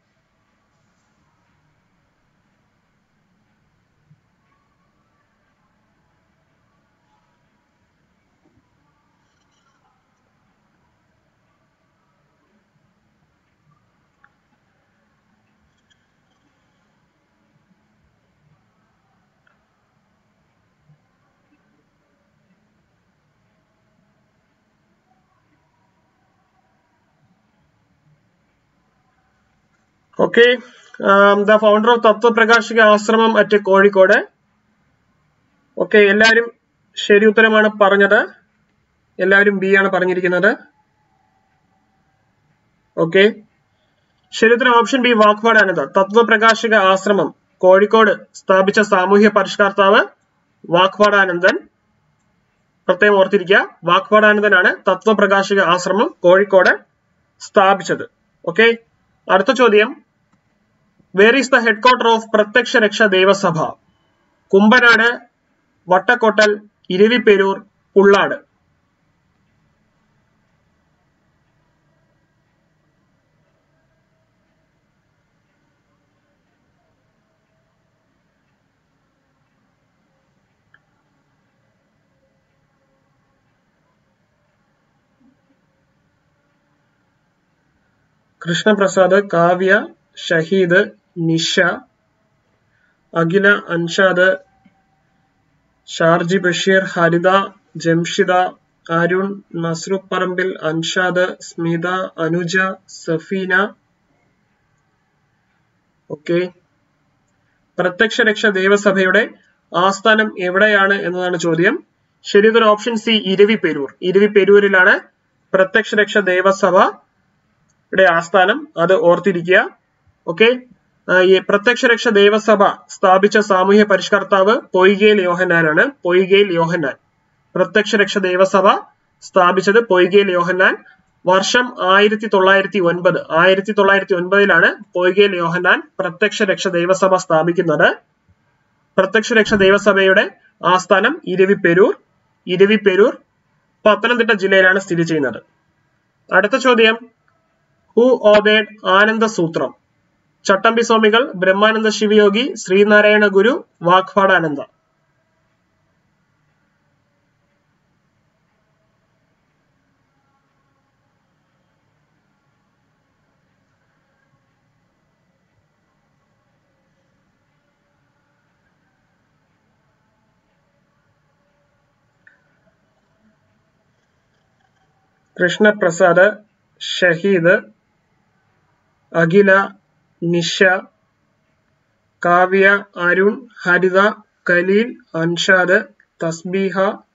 okay the founder of Tatvaprakashika Ashramam at Kozhikode okay എല്ലാവരും ശരി ഉത്തരമാണ് പറഞ്ഞത് എല്ലാവരും ബി ആണ് പറഞ്ഞിരിക്കുന്നത് ഓക്കെ ശരി ഉത്തരം ഓപ്ഷൻ ബി വാഗ്വാടാനന്ദ തത്വപ്രകാശിക ആശ്രമം കോഴിക്കോട് സ്ഥാപിച്ച സാമൂഹ്യ പരിഷ്കർത്താവ് വാഗ്വാടാനന്ദൻ പ്രത്യേകം ഓർത്തിരിക്കുക വാഗ്വാടാനന്ദനാണ് തത്വപ്രകാശിക ആശ്രമം കോഴിക്കോട് സ്ഥാപിച്ചത് ഓക്കെ അടുത്ത ചോദ്യം where is the headquarter of Prathyaksha Raksha Devasabha Kumbanad Vattakottal Eraviperoor Pullad Krishnaprasad Kavya Shaheed Nisha Akhila Anshad Sharji Basheer Haritha Jamshida Arun Nasruparambil Anshad Smitha Anuja Safeena okay Prathyaksha Raksha ദേവസഭയുടെ ആസ്ഥാനം എവിടെയാണ് എന്നതാണ് ചോദ്യം ശരിയൊരു ഓപ്ഷൻ സി ഇരവിപെരൂർ ഇരവിപെരൂരിലാണ് പ്രത്യക്ഷ രക്ഷ ദേവസഭ യുടെ ആസ്ഥാനം അത് ഓർത്തിരിക്കുക ഓക്കെ ഈ പ്രത്യക്ഷ രക്ഷ ദേവസഭ സ്ഥാപിച്ച സാമൂഹ്യ പരിഷ്കർത്താവ് പൊയ്കേൽ യോഹന്നാനാണ് പൊയ്കേൽ യോഹന്നാൻ പ്രത്യക്ഷ രക്ഷ ദേവസഭ സ്ഥാപിച്ചത് പൊയ്കേൽ യോഹന്നാൻ വർഷം ആയിരത്തി തൊള്ളായിരത്തി ഒൻപത് ആയിരത്തി തൊള്ളായിരത്തി ഒൻപതിലാണ് പൊയ്കേൽ യോഹന്നാൻ പ്രത്യക്ഷ രക്ഷ ദേവസഭ സ്ഥാപിക്കുന്നത് പ്രത്യക്ഷ രക്ഷ ദേവസഭയുടെ ആസ്ഥാനം ഇരവിപ്പെരൂർ ഇരവിപ്പെരൂർ പത്തനംതിട്ട ജില്ലയിലാണ് സ്ഥിതി ചെയ്യുന്നത് അടുത്ത ചോദ്യം ഹു ഓതേഡ് ആനന്ദ Sutram Chattampi Swamikal Brahmananda Sivayogi Sreenarayana Guru Vagbhatananda Krishnaprasad Shaheed Akhila Nisha Kavya Arun Haritha Khaleel Anshad Thasbeeha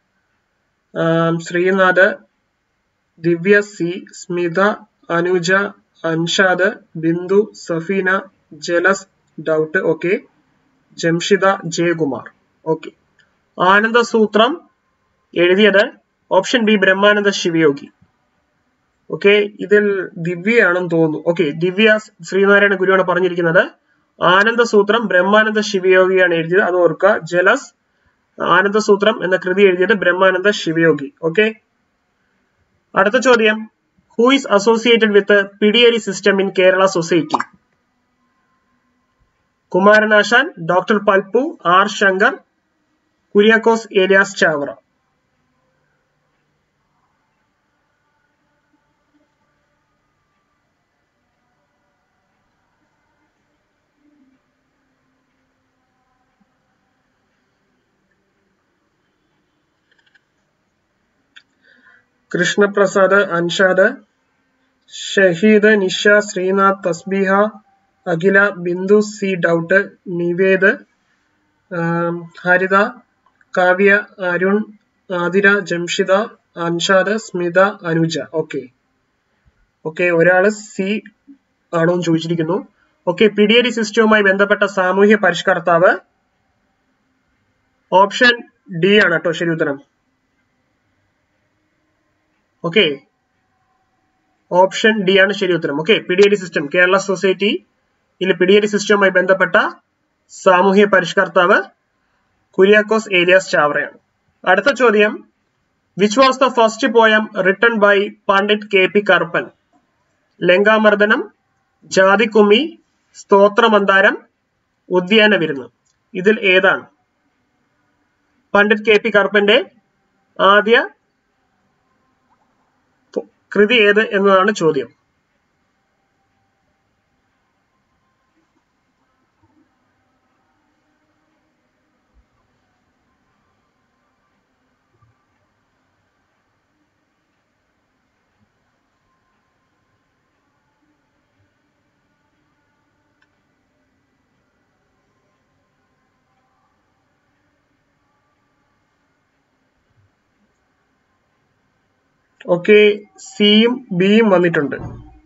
Sreenath Divya C Smitha Anuja Anshad Bindu Safeena Jalas doubt okay Jamshida Jayakumar okay Ananda Sutram എഴുതിയത് option B Brahmananda Sivayogi okay ഇതിൽ ദിവ്യയാണെന്ന് തോന്നുന്നു ഓക്കെ ദിവ്യ ശ്രീനാരായണ ഗുരുവാണ് പറഞ്ഞിരിക്കുന്നത് ആനന്ദ സൂത്രം ബ്രഹ്മാനന്ദ ശിവയോഗിയാണ് എഴുതിയത് അത് ഓർക്കുക ജലസ് ആനന്ദ സൂത്രം എന്ന കൃതി എഴുതിയത് ബ്രഹ്മാനന്ദ ശിവയോഗി ഓക്കെ അടുത്ത ചോദ്യം who is associated with pidiyari system in Kerala society Kumaranasan doctor Palpu R Shankar Kuriakose Elias Chavara Krishnaprasad Anshad Shaheed Nisha Sreenath Thasbeeha Akhila Bindu C doubt Nived um, Haritha Kavya Arun Athira Jamshida Anshad Smitha Anuja okay okay ഒരാള് സി ആണോ എന്ന് ചോദിച്ചിരിക്കുന്നു ഓക്കെ പിഡിയരി സിസ്റ്റവുമായി ബന്ധപ്പെട്ട സാമൂഹ്യ പരിഷ്കർത്താവ് ഓപ്ഷൻ ഡി ആണ് കേട്ടോ ശരി ഉത്തരം ഓക്കെ ഓപ്ഷൻ ഡി ആണ് ശരി ഉത്തരം okay pidiyari system Kerala society ഇതിൽ പിഡിയരി സിസ്റ്റവുമായി ബന്ധപ്പെട്ട സാമൂഹ്യ പരിഷ്കർത്താവ് കുര്യാക്കോസ് ഏലിയാസ് ചാവറയാണ് അടുത്ത ചോദ്യം which was the first poem written by Pandit K P Karuppan Lankamardanam Jathikummi Sthothramantharam Udyana Virunnu ഇതിൽ ഏതാണ് പണ്ഡിറ്റ് കെ പി കറുപ്പന്റെ ആദ്യ പു- കൃതി ഏത് എന്നതാണ് ചോദ്യം ഓക്കെ സിയും ബിയും വന്നിട്ടുണ്ട്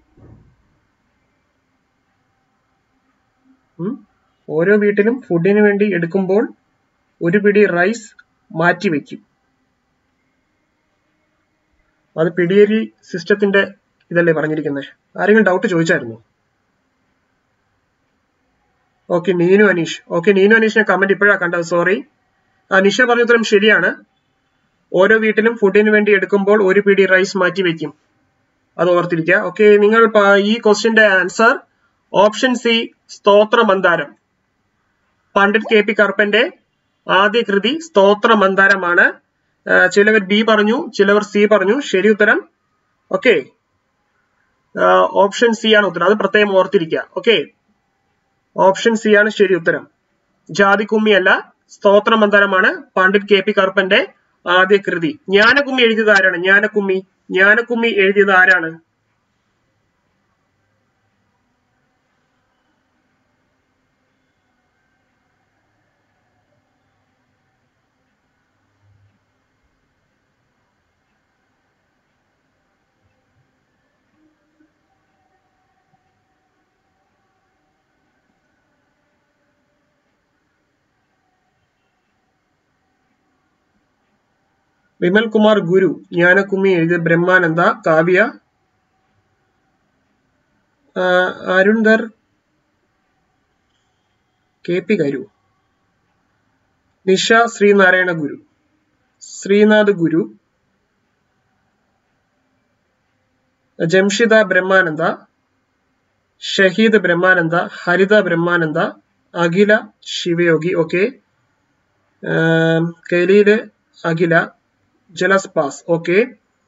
ഉം. ഓരോ വീട്ടിലും ഫുഡിന് വേണ്ടി എടുക്കുമ്പോൾ ഒരു പിടി റൈസ് മാറ്റി വെക്കും അത് പിടിയേരി സിസ്റ്റത്തിന്റെ ഇതല്ലേ പറഞ്ഞിരിക്കുന്നത് ആരെങ്കിലും ഡൗട്ട് ചോദിച്ചായിരുന്നു ഓക്കെ നീനു അനീഷ് ഓക്കെ നീനു അനീഷിനെ കമന്റ് ഇപ്പോഴാണ് കണ്ടത് സോറി ആ നിഷ പറഞ്ഞ ഉത്തരം ശരിയാണ് ഓരോ വീട്ടിലും ഫുഡിന് വേണ്ടി എടുക്കുമ്പോൾ ഒരു പിടി റൈസ് മാറ്റി വെക്കും അത് ഓർത്തിരിക്കുക ഓക്കെ നിങ്ങൾ പ- ഈ ക്വസ്റ്റ്യന്റെ answer option C Sthothra Mandaram Pandit K P കറുപ്പന്റെ ആദ്യ കൃതി സ്തോത്ര മന്ദാരമാണ് ആ, ചിലവർ ബി പറഞ്ഞു ചിലവർ സി പറഞ്ഞു ശരി ഉത്തരം ഓക്കെ ഓപ്ഷൻ സി ആണ് ഉത്തരം അത് പ്രത്യേകം ഓർത്തിരിക്കുക ഓക്കെ ഓപ്ഷൻ സി ആണ് ശരി ഉത്തരം ജാതിക്കുമ്മി അല്ല സ്തോത്ര മന്ദാരമാണ് പണ്ഡിറ്റ് കെ പി കറുപ്പന്റെ ആദ്യ കൃതി ജ്ഞാനക്കുമ്മി എഴുതിയത് ആരാണ് ജ്ഞാനക്കുമ്മി ജ്ഞാനക്കുമ്മി എഴുതിയത് ആരാണ് വിമൽ കുമാർ ഗുരു ജ്ഞാനക്കുമ്മി എഴുതിയ ബ്രഹ്മാനന്ദ കാവ്യ ആ, Arundhar K P Karu Nisha Sreenarayana Guru Sreenath Guru Jamshida Brahmananda Shaheed Brahmananda Haritha Brahmananda Akhila Sivayogi okay Khaleel Akhila Jalas pass okay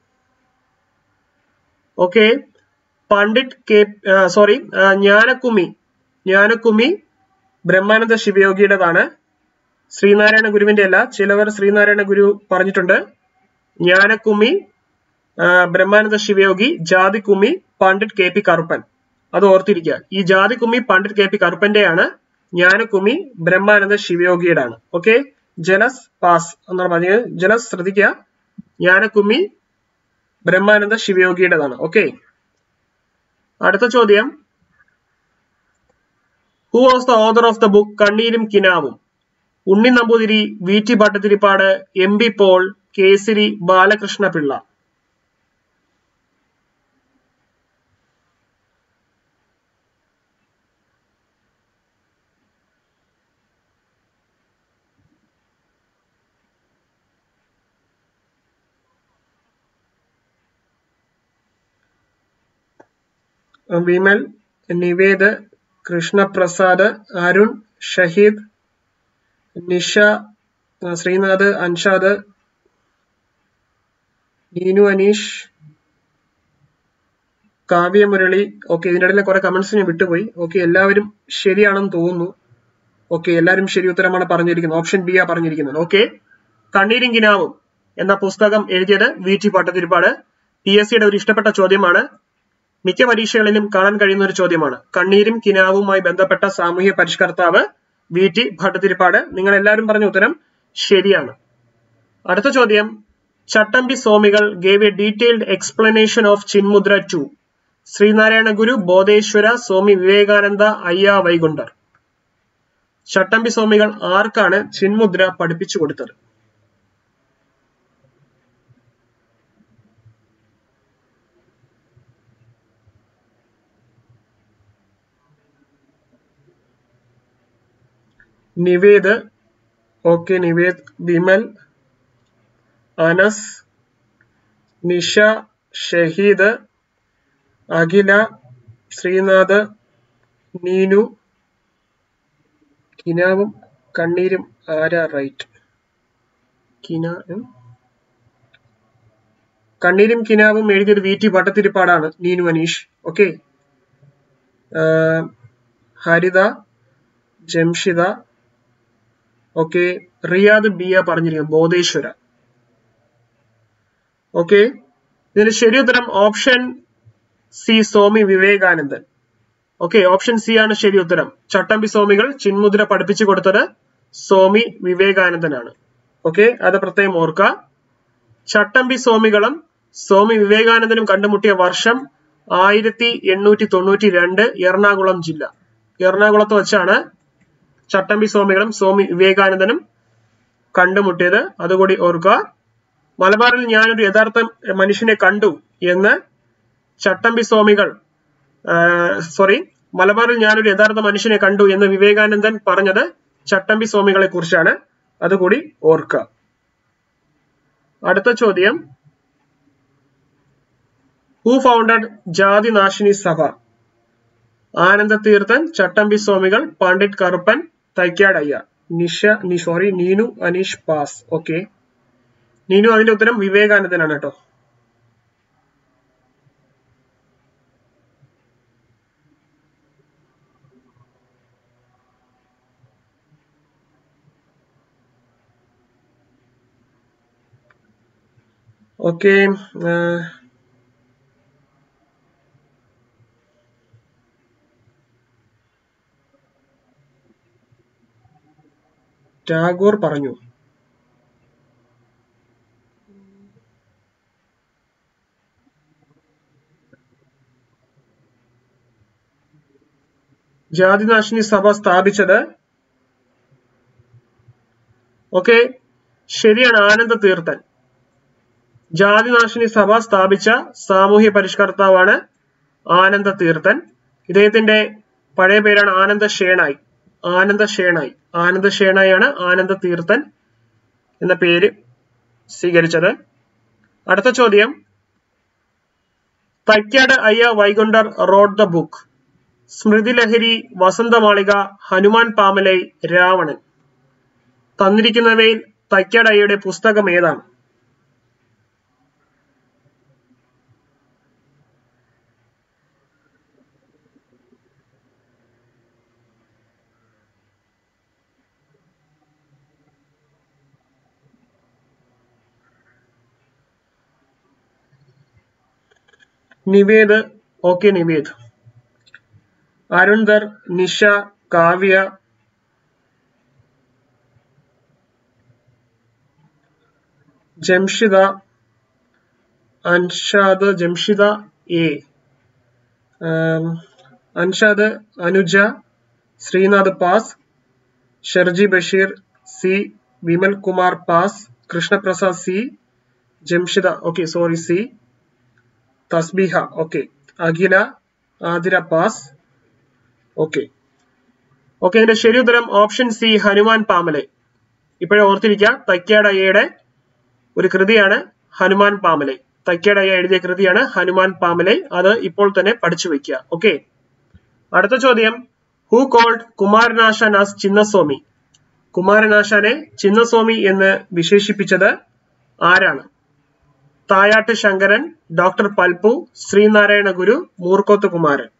okay Pandit K sorry Njanakummi Njanakummi Brahmananda ശിവയോഗിയുടേതാണ് ശ്രീനാരായണ ഗുരുവിന്റെ അല്ല ചിലവർ ശ്രീനാരായണ ഗുരു പറഞ്ഞിട്ടുണ്ട് ജ്ഞാനക്കുമ്മി ആ, ബ്രഹ്മാനന്ദ ശിവയോഗി ജാതിക്കുമ്മി പണ്ഡിറ്റ് കെ പി കറുപ്പൻ അത് ഓർത്തിരിക്കുക ഈ ജാതിക്കുമ്മി പണ്ഡിറ്റ് കെ പി കറുപ്പന്റെയാണ് ജ്ഞാനക്കുമ്മി ബ്രഹ്മാനന്ദ ശിവയോഗിയുടെയാണ് ഓക്കെ ജലസ് പാസ് എന്നാണ് പറഞ്ഞത് ജലസ് ശ്രദ്ധിക്കുക ജ്ഞാനക്കുമ്മി ബ്രഹ്മാനന്ദ ശിവയോഗിയുടേതാണ് ഓക്കെ അടുത്ത ചോദ്യം who was the author of the book Kanneerum Kinavum Unni Namboothiri V T Bhattathiripad M B Paul Kesari Balakrishna Pillai Vimal Nived Krishnaprasad Arun Shaheed Nisha ആ, ശ്രീനാഥ് അൻഷാദ് നീനു അനീഷ് കാവ്യ മുരളി ഓക്കെ ഇതിന്റെ ഇടയിലെ കുറെ കമന്റ്സ് ഞാൻ വിട്ടുപോയി ഓക്കെ എല്ലാവരും ശരിയാണെന്ന് തോന്നുന്നു ഓക്കെ എല്ലാവരും ശരി ഉത്തരമാണ് പറഞ്ഞിരിക്കുന്നത് ഓപ്ഷൻ ബി ആ പറഞ്ഞിരിക്കുന്നത് ഓക്കെ കണ്ണീരും കിനാവും എന്ന പുസ്തകം എഴുതിയത് V T Bhattathiripad P S സിയുടെ ഒരു ഇഷ്ടപ്പെട്ട ചോദ്യമാണ് മിക്ക പരീക്ഷകളിലും കാണാൻ കഴിയുന്ന ഒരു ചോദ്യമാണ് കണ്ണീരും കിനാവുമായി ബന്ധപ്പെട്ട സാമൂഹ്യ പരിഷ്കർത്താവ് വി ടി ഭട്ടതിരിപ്പാട് നിങ്ങൾ എല്ലാവരും പറഞ്ഞ ഉത്തരം ശരിയാണ് അടുത്ത ചോദ്യം Chattampi Swamikal gave a detailed explanation of Chinmudra to Sreenarayana Guru Bodheswara Swami Vivekananda Ayya Vaikundar Chattampi Swamikal ആർക്കാണ് ചിന്മുദ്ര പഠിപ്പിച്ചു കൊടുത്തത് നിവേദ് ഓക്കെ നിവേദ് വിമൽ അനസ് നിഷ ഷഹീദ് അഖില ശ്രീനാഥ് നീനു കിനാവും കണ്ണീരും ആരാ റൈറ്റ് കിന ഉം? കണ്ണീരും കിനാവും എഴുതിയത് വി ടി ഭട്ടത്തിരിപ്പാടാണ് നീനു അനീഷ് ഓക്കെ ഹരിത ജംഷിദ ഓക്കെ റിയാദ് ബിയ പറഞ്ഞിരിക്കുന്നത് ബോധേശ്വര ഓക്കെ ഇതിന് ശരി ഉത്തരം option C Swami Vivekanandan okay option C ആണ് ശരി ഉത്തരം ചട്ടമ്പി സ്വാമികൾ ചിന്മുദ്ര പഠിപ്പിച്ചു കൊടുത്തത് സ്വാമി വിവേകാനന്ദനാണ് ഓക്കെ അത് പ്രത്യേകം ഓർക്കുക ചട്ടമ്പി സ്വാമികളും സ്വാമി വിവേകാനന്ദനും കണ്ടുമുട്ടിയ വർഷം ആയിരത്തി എണ്ണൂറ്റി തൊണ്ണൂറ്റി രണ്ട് എറണാകുളം ജില്ല എറണാകുളത്ത് വെച്ചാണ് ചട്ടമ്പി സ്വാമികളും സ്വാമി വിവേകാനന്ദനും കണ്ടുമുട്ടിയത് അതുകൂടി ഓർക്കുക മലബാറിൽ ഞാനൊരു യഥാർത്ഥ മനുഷ്യനെ കണ്ടു എന്ന് ചട്ടമ്പി സ്വാമികൾ സോറി മലബാറിൽ ഞാനൊരു യഥാർത്ഥ മനുഷ്യനെ കണ്ടു എന്ന് വിവേകാനന്ദൻ പറഞ്ഞത് ചട്ടമ്പി സ്വാമികളെ കുറിച്ചാണ് അതുകൂടി ഓർക്കുക അടുത്ത ചോദ്യം ഹു ഫൗണ്ടഡ് ജാതി നാശിനി സഭ ആനന്ദ തീർത്ഥൻ ചട്ടമ്പി സ്വാമികൾ പണ്ഡിറ്റ് കറുപ്പൻ തൈക്കാടയ്യ നിഷ നി sorry Neenu Aneesh pass okay Neenu അതിന്റെ ഉത്തരം വിവേകാനന്ദനാണ് കേട്ടോ ഓക്കെ ടാഗോർ പറഞ്ഞു ജാതിനാശിനി സഭ സ്ഥാപിച്ചത് ഓക്കെ ശരിയാണ് ആനന്ദ തീർത്ഥൻ ജാതിനാശിനി സഭ സ്ഥാപിച്ച സാമൂഹ്യ പരിഷ്കർത്താവാണ് ആനന്ദ തീർത്ഥൻ ഇദ്ദേഹത്തിന്റെ പഴയ പേരാണ് ആനന്ദ ഷേണായി ആനന്ദ ഷേണായി ആനന്ദ ഷേണായാണ് ആനന്ദ തീർത്ഥൻ എന്ന പേര് സ്വീകരിച്ചത് അടുത്ത ചോദ്യം Thycaud Ayya Vaikundar wrote the book Smrithi Lahari Vasanthamalika Hanuman പാമലൈ Ravanan തന്നിരിക്കുന്നവയിൽ തൈക്കാട് അയ്യയുടെ പുസ്തകം ഏതാണ് Nived okay Nived Arundhar Nisha Kavya Jamshida Anshad Jamshida A um, Anshad Anuja Sreenath pass Sherji Basheer C Vimal Kumar pass Krishnaprasad C Jamshida okay sorry C Thasbeeha okay Akhila Athira pass okay okay ഇതിന്റെ ശരി ഉത്തരം ഓപ്ഷൻ സി ഹനുമാൻ പാമലെ ഇപ്പോഴേ ഓർത്തിരിക്കുക തൈക്കാടയ്യയുടെ ഒരു കൃതിയാണ് ഹനുമാൻ പാമലെ തൈക്കാടയ്യ എഴുതിയ കൃതിയാണ് ഹനുമാൻ പാമലെ അത് ഇപ്പോൾ തന്നെ പഠിച്ചു വെക്കുക ഓക്കെ അടുത്ത ചോദ്യം who called Kumaranasan as Chinnaswami കുമാരനാശാനെ ചിന്നസ്വാമി എന്ന് വിശേഷിപ്പിച്ചത് ആരാണ് തായാട്ട് ശങ്കരൻ ഡോക്ടർ പൽപ്പു ശ്രീനാരായണ ഗുരു മൂർക്കോത്ത് കുമാരൻ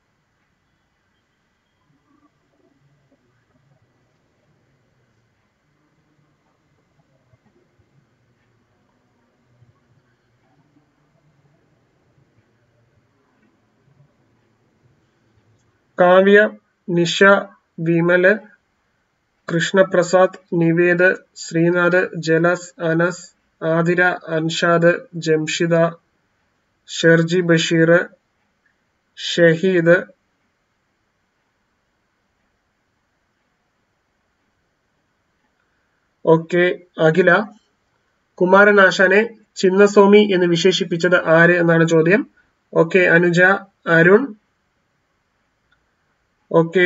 കാവ്യ നിഷ വിമല് കൃഷ്ണപ്രസാദ് നിവേദ് ശ്രീനാഥ് ജലസ് അനസ് ആതിര അൻഷാദ് ജംഷിദ ഷെർജി ബഷീർ ഷഹീദ് ഓക്കെ അഖില കുമാരനാശാനെ ചിന്നസ്വാമി എന്ന് വിശേഷിപ്പിച്ചത് ആര് എന്നാണ് ചോദ്യം okay Anuja Arun okay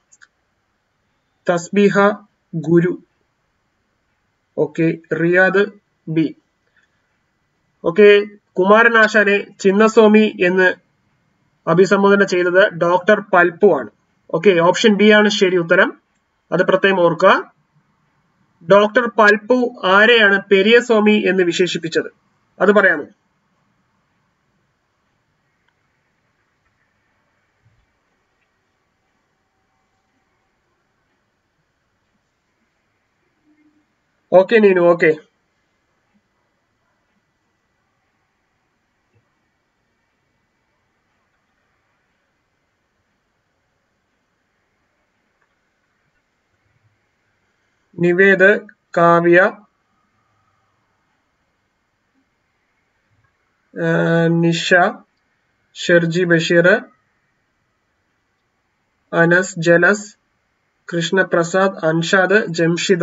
Thasbeeha Guru okay Riyad B okay കുമാരനാശാനെ ചിന്നസ്വാമി എന്ന് അഭിസംബോധന ചെയ്തത് ഡോക്ടർ പൽപ്പു ആണ് ഓക്കെ ഓപ്ഷൻ ബി ആണ് ശരി ഉത്തരം അത് പ്രത്യേകം ഓർക്കുക ഡോക്ടർ പൽപ്പു ആരെയാണ് പെരിയസ്വാമി എന്ന് വിശേഷിപ്പിച്ചത് അത് പറയാമോ okay Neenu okay Nived Kavya Nisha Sherji Basheer Anas Jalas Krishnaprasad Anshad Jamshida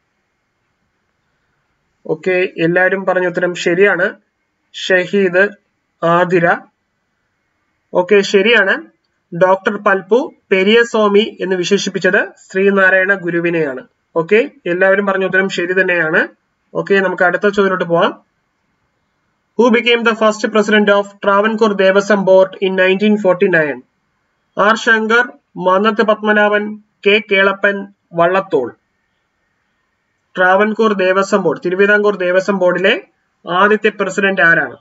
okay എല്ലാവരും പറഞ്ഞ ഉത്തരം ശരിയാണ് ഷഹീദ് ആതിര ഓക്കെ ശരിയാണ് ഡോക്ടർ പൽപ്പു പെരിയസ്വാമി എന്ന് വിശേഷിപ്പിച്ചത് ശ്രീനാരായണ ഗുരുവിനെയാണ് ഓക്കെ എല്ലാവരും പറഞ്ഞ ഉത്തരം ശരി തന്നെയാണ് ഓക്കെ നമുക്ക് അടുത്ത ചോദ്യത്തിലോട്ട് പോവാം who became the first president of Travancore Devaswom board in nineteen forty nine R Shankar Mannathu Padmanabhan K Kelappan Vallathol Travancore Devaswom board Thiruvithamkoor Devaswom ബോർഡിലെ ആദ്യത്തെ പ്രസിഡന്റ് ആരാണ്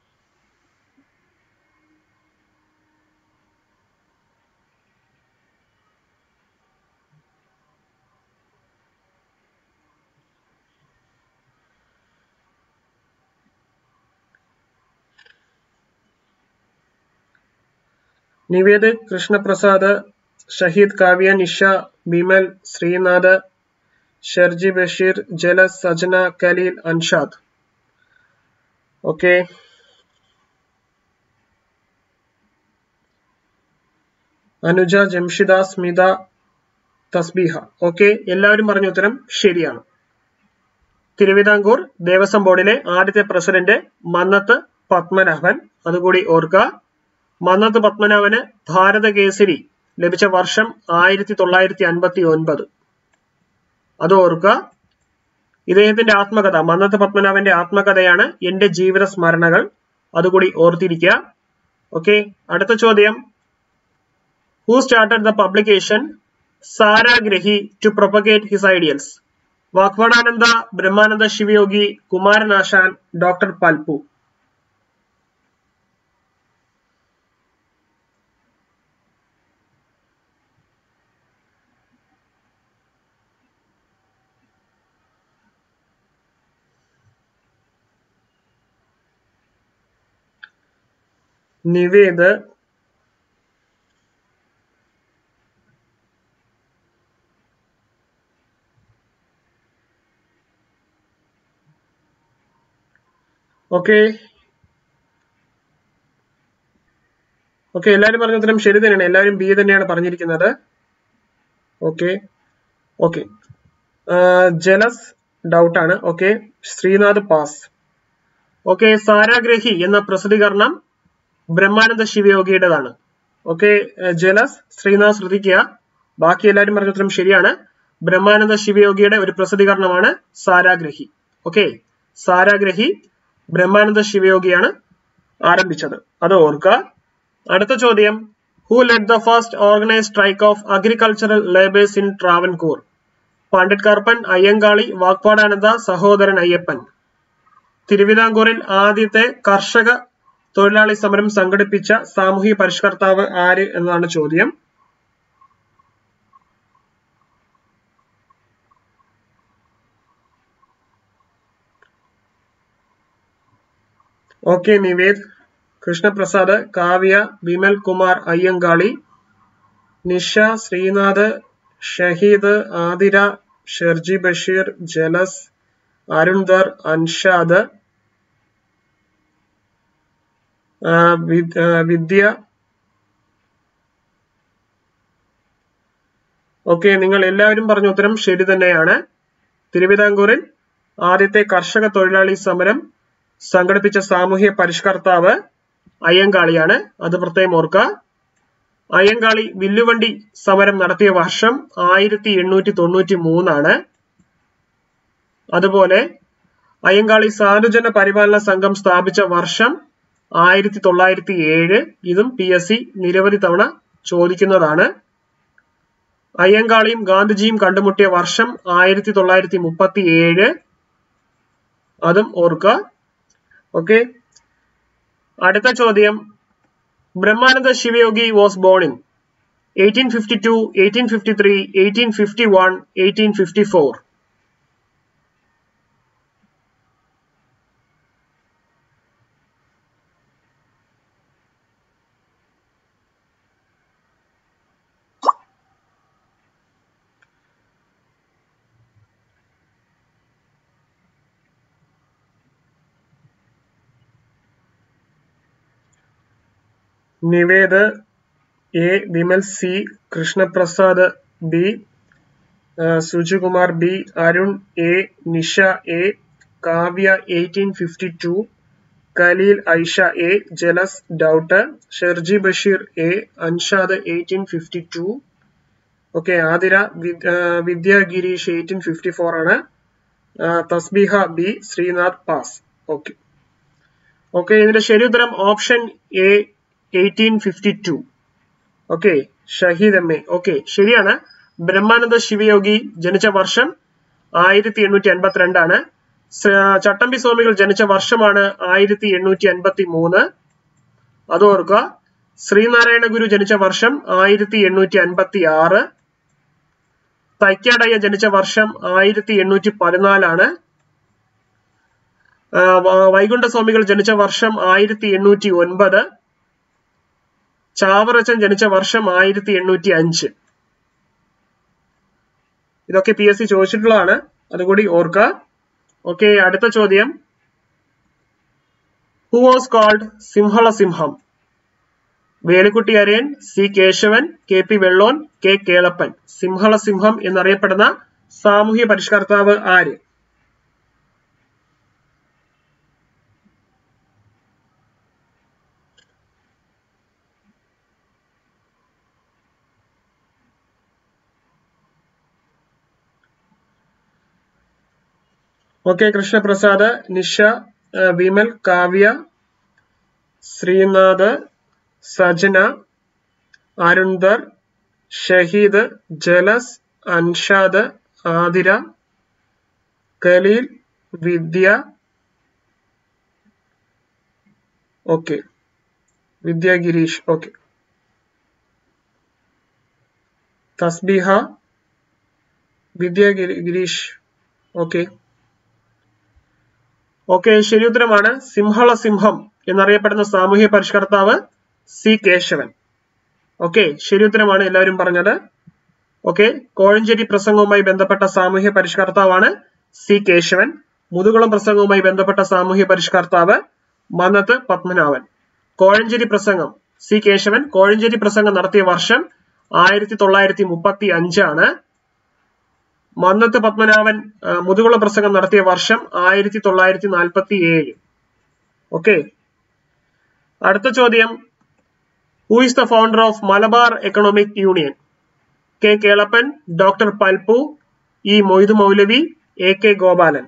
നിവേദ് കൃഷ്ണപ്രസാദ് ഷഹീദ് കാവ്യ നിഷ ബിമൽ ശ്രീനാഥ് ഷെർജി ബഷീർ ജലസ് സജന കലീൽ അൻഷാദ് ഓക്കെ അനുജ ജംഷിദ സ്മിത തസ്ബീഹ ഓക്കെ എല്ലാവരും പറഞ്ഞ ഉത്തരം ശരിയാണ് തിരുവിതാംകൂർ ദേവസ്വം ബോർഡിലെ ആദ്യത്തെ പ്രസിഡന്റ് മന്നത്ത് പത്മനാഭൻ അതുകൂടി ഓർക്കുക മന്നത്ത് പത്മനാഭന് ഭാരത കേസരി ലഭിച്ച വർഷം ആയിരത്തി തൊള്ളായിരത്തി അൻപത്തി ഒൻപത് അത് ഓർക്കുക ഇദ്ദേഹത്തിന്റെ ആത്മകഥ മന്നത്ത് പത്മനാഭന്റെ ആത്മകഥയാണ് എന്റെ ജീവിത സ്മരണകൾ അതുകൂടി ഓർത്തിരിക്കുക ഓക്കെ അടുത്ത ചോദ്യം who started the publication Saragrahi to propagate his ideals Vagbhatananda Brahmananda Sivayogi Kumaranasan doctor Palpu Nived okay okay എല്ലാവരും പറഞ്ഞ ഉത്തരം ശരി തന്നെയാണ് എല്ലാവരും ബി തന്നെയാണ് പറഞ്ഞിരിക്കുന്നത് ഓക്കെ ഓക്കെ ജലസ് ഡൗട്ടാണ് okay Sreenath pass okay Saragrahi എന്ന പ്രസിദ്ധീകരണം ബ്രഹ്മാനന്ദ ശിവയോഗിയുടേതാണ് ഓക്കെ ജലസ് ശ്രീനാഥ് ശ്രദ്ധിക്കുക ബാക്കി എല്ലാവരും പറഞ്ഞ ഉത്തരം ശരിയാണ് ബ്രഹ്മാനന്ദ ശിവയോഗിയുടെ ഒരു പ്രസിദ്ധീകരണമാണ് സാരാഗ്രഹി ഓക്കെ സാരാഗ്രഹി ബ്രഹ്മാനന്ദ ശിവയോഗിയാണ് ആരംഭിച്ചത് അത് ഓർക്കുക അടുത്ത ചോദ്യം who lead the first organise strike of agricultural labours in Travancore പാണ്ഡിറ്റ്കറുപ്പൻ Ayyankali വാഗ്പാടാനന്ദ സഹോദരൻ അയ്യപ്പൻ തിരുവിതാംകൂറിൽ ആദ്യത്തെ കർഷക തൊഴിലാളി സമരം സംഘടിപ്പിച്ച സാമൂഹിക പരിഷ്കർത്താവ് ആര് എന്നതാണ് ചോദ്യം ഓക്കെ നിവേദ് കൃഷ്ണപ്രസാദ് കാവ്യ വിമൽ കുമാർ അയ്യങ്കാളി നിഷ ശ്രീനാഥ് ഷഹീദ് ആതിര ഷെർജി ബഷീർ ജലസ് അരുൺദർ അൻഷാദ് ആ, വി- ആ, വിദ്യ ഓക്കെ നിങ്ങൾ എല്ലാവരും പറഞ്ഞ ഉത്തരം ശരി തന്നെയാണ് തിരുവിതാംകൂറിൽ ആദ്യത്തെ കർഷക തൊഴിലാളി സമരം സംഘടിപ്പിച്ച സാമൂഹ്യ പരിഷ്കർത്താവ് അയ്യങ്കാളിയാണ് അത് പ്രത്യേകം ഓർക്കുക അയ്യങ്കാളി വില്ലുവണ്ടി സമരം നടത്തിയ വർഷം ആയിരത്തി എണ്ണൂറ്റി തൊണ്ണൂറ്റി മൂന്നാണ് അതുപോലെ അയ്യങ്കാളി സാധുജന പരിപാലന സംഘം സ്ഥാപിച്ച വർഷം ആയിരത്തി തൊള്ളായിരത്തി ഏഴ് ഇതും പി എസ് സി നിരവധി തവണ ചോദിക്കുന്നതാണ് അയ്യങ്കാളിയും ഗാന്ധിജിയും കണ്ടുമുട്ടിയ വർഷം ആയിരത്തി തൊള്ളായിരത്തി മുപ്പത്തി ഏഴ് അതും ഓർക്കുക ഓക്കെ അടുത്ത ചോദ്യം Brahmananda Sivayogi was born in eighteen fifty two eighteen fifty three eighteen fifty one eighteen fifty four Nived A Vimal C Krishnaprasad B ആ, Sujikumar B Arun A Nisha A Kavya eighteen fifty two Khaleel Aisha A Jalas doubt Sherji Basheer A Anshad eighteen fifty two okay Athira വി- ആ, Vidya Gireesh eighteen fifty four ആണ് ആ, Thasbeeha B Sreenath pass okay okay ഇതിന്റെ ശരി ഉത്തരം option A eighteen fifty two okay Shaheed M A okay ശരിയാണ് ബ്രഹ്മാനന്ദ ശിവയോഗി ജനിച്ച വർഷം ആയിരത്തി എണ്ണൂറ്റി അൻപത്തിരണ്ടാണ് സ- ചട്ടമ്പി സ്വാമികൾ ജനിച്ച വർഷമാണ് ആയിരത്തി എണ്ണൂറ്റി അൻപത്തി മൂന്ന് അത് ഓർക്കുക ശ്രീനാരായണ ഗുരു ജനിച്ച വർഷം ആയിരത്തി എണ്ണൂറ്റി അൻപത്തി ആറ് തൈക്കാടയ്യ ജനിച്ച വർഷം ആയിരത്തി എണ്ണൂറ്റി പതിനാലാണ് ആ, വ- വൈകുണ്ഠ സ്വാമികൾ ജനിച്ച വർഷം ആയിരത്തി എണ്ണൂറ്റി ഒൻപത് ചാവറച്ചൻ ജനിച്ച വർഷം ആയിരത്തി എണ്ണൂറ്റി അഞ്ച് ഇതൊക്കെ പി എസ് സി ചോദിച്ചിട്ടുള്ളതാണ് അതുകൂടി ഓർക്കുക ഓക്കെ അടുത്ത ചോദ്യം who was called Simhala Simham Velukutty Arayan C Kesavan K P Vellon K Kelappan Simhala Simham എന്നറിയപ്പെടുന്ന സാമൂഹ്യ പരിഷ്കർത്താവ് ആര് ഓക്കെ കൃഷ്ണപ്രസാദ് നിഷ ആ, വിമൽ കാവ്യ ശ്രീനാഥ് സജന അരുൺദർ ഷഹീദ് ജലസ് അൻഷാദ് ആതിര കലീൽ വിദ്യ ഓക്കെ വിദ്യ ഗിരീഷ് ഓക്കെ തസ്ബീഹ വിദ്യ ഗിരി- ഗിരീഷ് ഓക്കെ ഓക്കെ ശരി ഉത്തരമാണ് സിംഹള സിംഹം എന്നറിയപ്പെടുന്ന സാമൂഹ്യ പരിഷ്കർത്താവ് സി കേശവൻ ഓക്കെ ശരി ഉത്തരമാണ് എല്ലാവരും പറഞ്ഞത് ഓക്കെ കോഴഞ്ചേരി പ്രസംഗവുമായി ബന്ധപ്പെട്ട സാമൂഹ്യ പരിഷ്കർത്താവാണ് സി കേശവൻ മുതുകുളം പ്രസംഗവുമായി ബന്ധപ്പെട്ട സാമൂഹ്യ പരിഷ്കർത്താവ് മന്നത്ത് പത്മനാഭൻ കോഴഞ്ചേരി പ്രസംഗം സി കേശവൻ കോഴഞ്ചേരി പ്രസംഗം നടത്തിയ വർഷം ആയിരത്തി തൊള്ളായിരത്തി മുപ്പത്തി അഞ്ചാണ് മന്നത്ത് പത്മനാഭൻ ആ, മുതുകുളം പ്രസംഗം നടത്തിയ വർഷം ആയിരത്തി തൊള്ളായിരത്തി നാൽപ്പത്തി ഏഴ് ഓക്കെ അടുത്ത ചോദ്യം who is the founder of Malabar economic union K Kelappan doctor Palpu E Moidu Moulavi A K Gopalan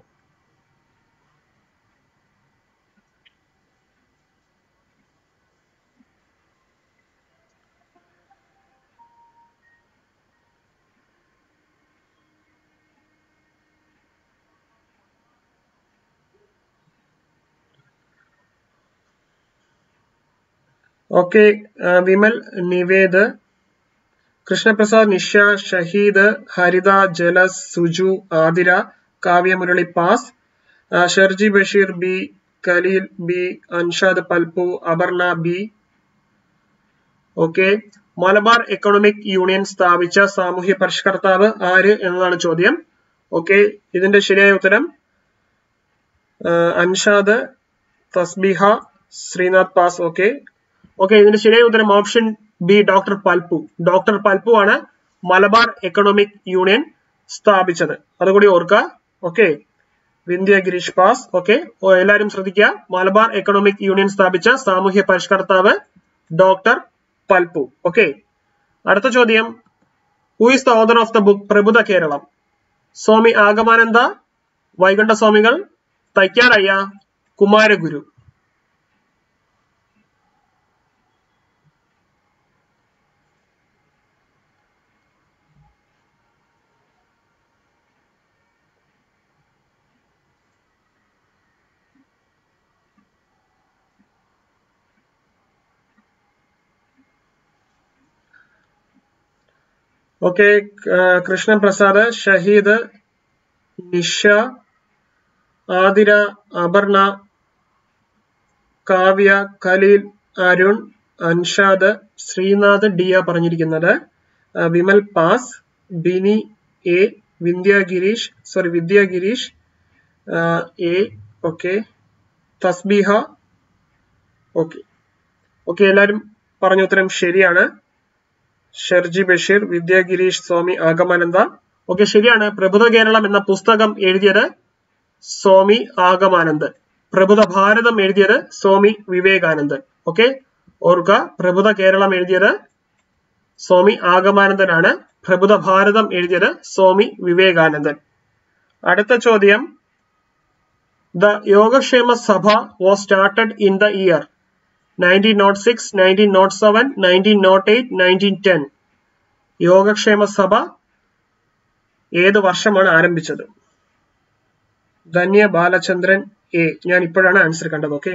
okay Vimal Nived Krishnaprasad Nisha Shaheed Haritha Jalas Suju Athira Kavya Murali pass ആ, Sherji Basheer B Khaleel B Anshad Palpu Aparna B okay Malabar economic union സ്ഥാപിച്ച സാമൂഹ്യ പരിഷ്കർത്താവ് ആര് എന്നതാണ് ചോദ്യം ഓക്കെ ഇതിന്റെ ശരിയായ ഉത്തരം ആ, Anshad Thasbiha Sreenath pass okay okay ഇതിന്റെ ശരിയായ ഉത്തരം option B doctor Palpu doctor Palpu ആണ് മലബാർ എക്കണോമിക് യൂണിയൻ സ്ഥാപിച്ചത് അതുകൂടി ഓർക്കുക okay Vindhya Gireesh pass okay എല്ലാവരും ശ്രദ്ധിക്കുക മലബാർ എക്കണോമിക് യൂണിയൻ സ്ഥാപിച്ച സാമൂഹ്യ പരിഷ്കർത്താവ് ഡോക്ടർ പൽപു ഓക്കെ അടുത്ത ചോദ്യം who is the author of the book Prabuddha Keralam Swami Agamananda Vaikunda Swamikal Thycadayya Kumaraguru okay Krishnan Prasad Shaheed Nisha Athira Aparna Kavya Khaleel Arun Anshad Sreenath ഡിയ പറഞ്ഞിരിക്കുന്നത് ആ, Vimal pass Bini A Vindhya Gireesh sorry Vidya Gireesh ആ, A okay Thasbeeha okay okay എല്ലാവരും പറഞ്ഞ ഉത്തരം ശരിയാണ് ഷെർജി ബഷീർ വിദ്യ ഗിരീഷ് സ്വാമി ആഗമാനന്ദ ഓക്കെ ശരിയാണ് പ്രബുധ കേരളം എന്ന പുസ്തകം എഴുതിയത് സ്വാമി ആഗമാനന്ദ് പ്രബുധ ഭാരതം എഴുതിയത് സ്വാമി വിവേകാനന്ദൻ ഓക്കെ ഓർക്കുക പ്രബുധ കേരളം എഴുതിയത് സ്വാമി ആഗമാനന്ദനാണ് പ്രബുധ ഭാരതം എഴുതിയത് സ്വാമി വിവേകാനന്ദൻ അടുത്ത ചോദ്യം the Yogakshema Sabha was started in the year nineteen nought six nineteen nought seven nineteen nought eight nineteen ten Yogakshema Sabha ഏത് വർഷമാണ് ആരംഭിച്ചത് ധന്യ ബാലചന്ദ്രൻ എ ഞാൻ ഇപ്പോഴാണ് ആൻസർ കണ്ടത് ഓക്കെ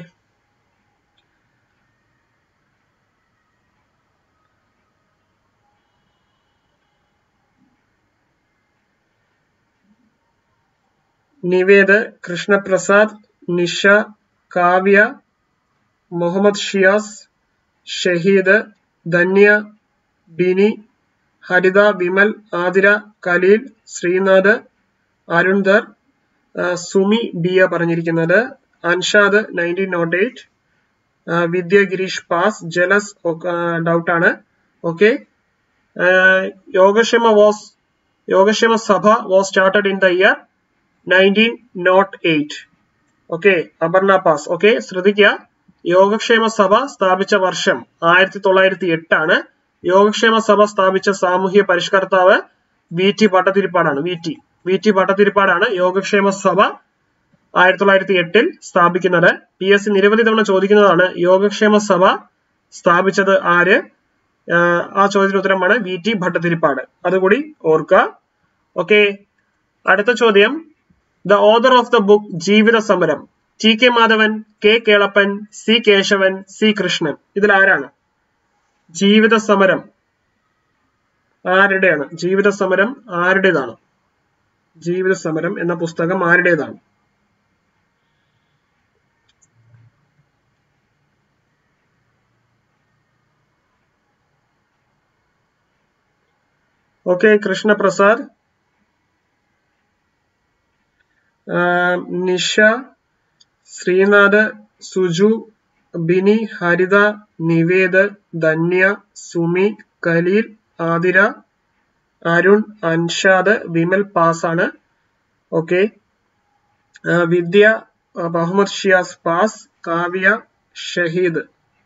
നിവേദ് കൃഷ്ണപ്രസാദ് നിഷ കാവ്യ മുഹമ്മദ് ഷിയാസ് ഷഹീദ് ധന്യ ബിനി ഹരിത വിമൽ ആതിര കലീൽ ശ്രീനാഥ് അരുൺധർ ആ, സുമി ബിയ പറഞ്ഞിരിക്കുന്നത് Anshad nineteen nought eight Vidya Gireesh pass Jalas doubt ആണ് okay Yogakshema was Yogakshema Sabha was started in the year nineteen nought eight okay Aparna pass okay ശ്രദ്ധിക്കുക യോഗക്ഷേമ സഭ സ്ഥാപിച്ച വർഷം ആയിരത്തി തൊള്ളായിരത്തി എട്ടാണ് യോഗക്ഷേമ സഭ സ്ഥാപിച്ച സാമൂഹ്യ പരിഷ്കർത്താവ് വി ടി ഭട്ടതിരിപ്പാടാണ് വി ടി വി ടി ഭട്ടതിരിപ്പാടാണ് യോഗക്ഷേമ സഭ ആയിരത്തി തൊള്ളായിരത്തി എട്ടിൽ സ്ഥാപിക്കുന്നത് പി എസ് സി നിരവധി തവണ ചോദിക്കുന്നതാണ് യോഗക്ഷേമ സഭ സ്ഥാപിച്ചത് ആര് ആഹ് ആ ചോദ്യത്തിന് ഉത്തരമാണ് വി ടി ഭട്ടതിരിപ്പാട് അതുകൂടി ഓർക്കുക ഓക്കെ അടുത്ത ചോദ്യം the author of the book Jeevitha Samaram T K Madhavan K Kelappan C Kesavan C Krishnan ഇതിൽ ആരാണ് ജീവിത സമരം ആരുടെയാണ് ജീവിത സമരം ആരുടേതാണ് ജീവിത സമരം എന്ന പുസ്തകം ആരുടേതാണ് ഓക്കെ കൃഷ്ണപ്രസാദ് ആ, നിഷ ശ്രീനാഥ് സുജു ബിനി ഹരിത നിവേദ് ധന്യ സുമി കലീൽ ആതിര അരുൺ അൻഷാദ് വിമൽ പാസ് ആണ് ഓക്കെ വിദ്യ ആ, മുഹമ്മദ് ഷിയാസ് പാസ് കാവ്യ ഷഹീദ്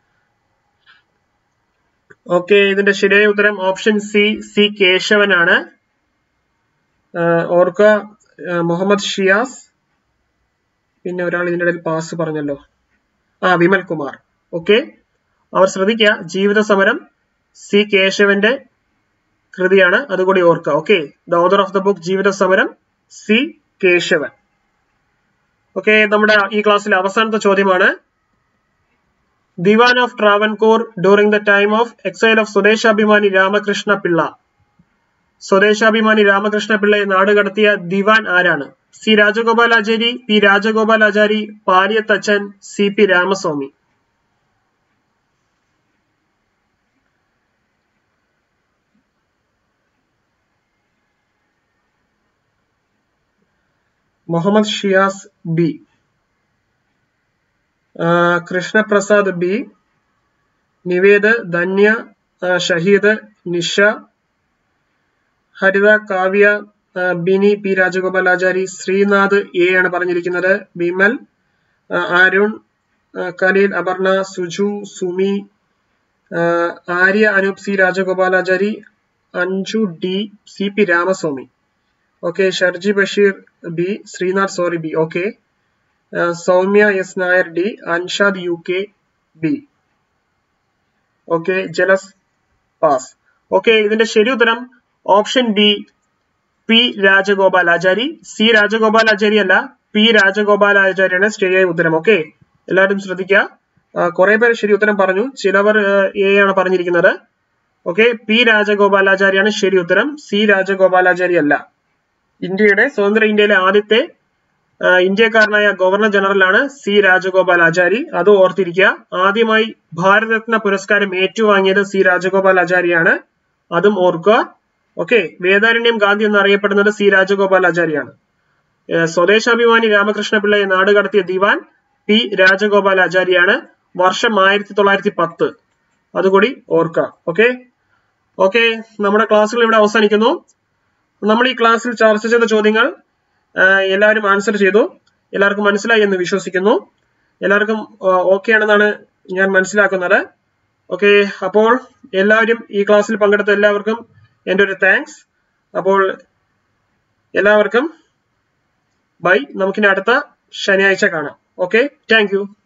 ഓക്കെ ഇതിന്റെ ശരിയായ ഉത്തരം ഓപ്ഷൻ സി സി കേശവനാണ് ആ, ഓർക്കുക ആ, മുഹമ്മദ് ഷിയാസ് പിന്നെ ഒരാൾ ഇതിന്റെ ഇടയിൽ പാസ് പറഞ്ഞല്ലോ ആ വിമൽ കുമാർ ഓക്കെ അവർ ശ്രദ്ധിക്കുക ജീവിത സമരം സി കേശവന്റെ കൃതിയാണ് അതുകൂടി ഓർക്കുക okay the author of the book Jeevitha Samaram C Keshavan okay നമ്മുടെ ഈ ക്ലാസ്സിലെ അവസാനത്തെ ചോദ്യമാണ് Diwan of Travancore during the time of exile of Swadeshabhimani Ramakrishna Pillai Swadeshabhimani Ramakrishna പിള്ളയെ നാട് കടത്തിയ ദിവാൻ ആരാണ് C Rajagopalachari P Rajagopalachari Paliyathachan C P Ramaswami Muhammad Shiyas B Krishnaprasad B Nived Dhanya Shaheed Nisha Haritha Kavya Bini P Rajagopalachari Srinath A ആണ് പറഞ്ഞിരിക്കുന്നത് Vimal Arun Khaleel Aparna Suju Sumi Arya Anoop C Rajagopalachari Anju D C P Ramaswami okay Sharji Basheer B Srinath sorry B okay Soumya S Nair D Anshad U K B okay Jalas pass okay ഇതിന്റെ ശരി ഉത്തരം option B P Rajagopalachari C Rajagopalachari അല്ല പി രാജഗോപാലാചാര്യാണ് ശരിയായ ഉത്തരം ഓക്കെ എല്ലാവരും ശ്രദ്ധിക്കുക കുറെ പേര് ശരി ഉത്തരം പറഞ്ഞു ചിലവർ എ ആണ് പറഞ്ഞിരിക്കുന്നത് ഓക്കെ പി രാജഗോപാലാചാര്യാണ് ശരി ഉത്തരം സി രാജഗോപാലാചാരി അല്ല ഇന്ത്യയുടെ സ്വതന്ത്ര ഇന്ത്യയിലെ ആദ്യത്തെ ഇന്ത്യക്കാരനായ ഗവർണർ ജനറലാണ് സി രാജഗോപാലാചാരി അത് ഓർത്തിരിക്കുക ആദ്യമായി ഭാരതരത്ന പുരസ്കാരം ഏറ്റുവാങ്ങിയത് സി രാജഗോപാലാചാരിയാണ് അതും ഓർക്കുക ഓക്കെ വേദാരണ്യം ഗാന്ധി എന്നറിയപ്പെടുന്നത് സി രാജഗോപാലാചാരിയാണ് സ്വദേശാഭിമാനി രാമകൃഷ്ണ പിള്ളയെ നാട് കടത്തിയ ദിവാൻ പി രാജഗോപാലാചാരിയാണ് വർഷം ആയിരത്തി തൊള്ളായിരത്തി പത്ത് അതുകൂടി ഓർക്കുക ഓക്കെ ഓക്കെ നമ്മുടെ ക്ലാസ്സുകൾ ഇവിടെ അവസാനിക്കുന്നു നമ്മൾ ഈ ക്ലാസ്സിൽ ചർച്ച ചെയ്ത ചോദ്യങ്ങൾ എല്ലാവരും ആൻസർ ചെയ്തു എല്ലാവർക്കും മനസ്സിലായി എന്ന് വിശ്വസിക്കുന്നു എല്ലാവർക്കും ഓക്കെ ആണെന്നാണ് ഞാൻ മനസ്സിലാക്കുന്നത് ഓക്കെ അപ്പോൾ എല്ലാവരും ഈ ക്ലാസ്സിൽ പങ്കെടുത്ത എല്ലാവർക്കും എൻ്റെ ഒരു താങ്ക്സ് അപ്പോൾ എല്ലാവർക്കും ബൈ നമുക്കിനി അടുത്ത ശനിയാഴ്ച കാണാം ഓക്കെ താങ്ക്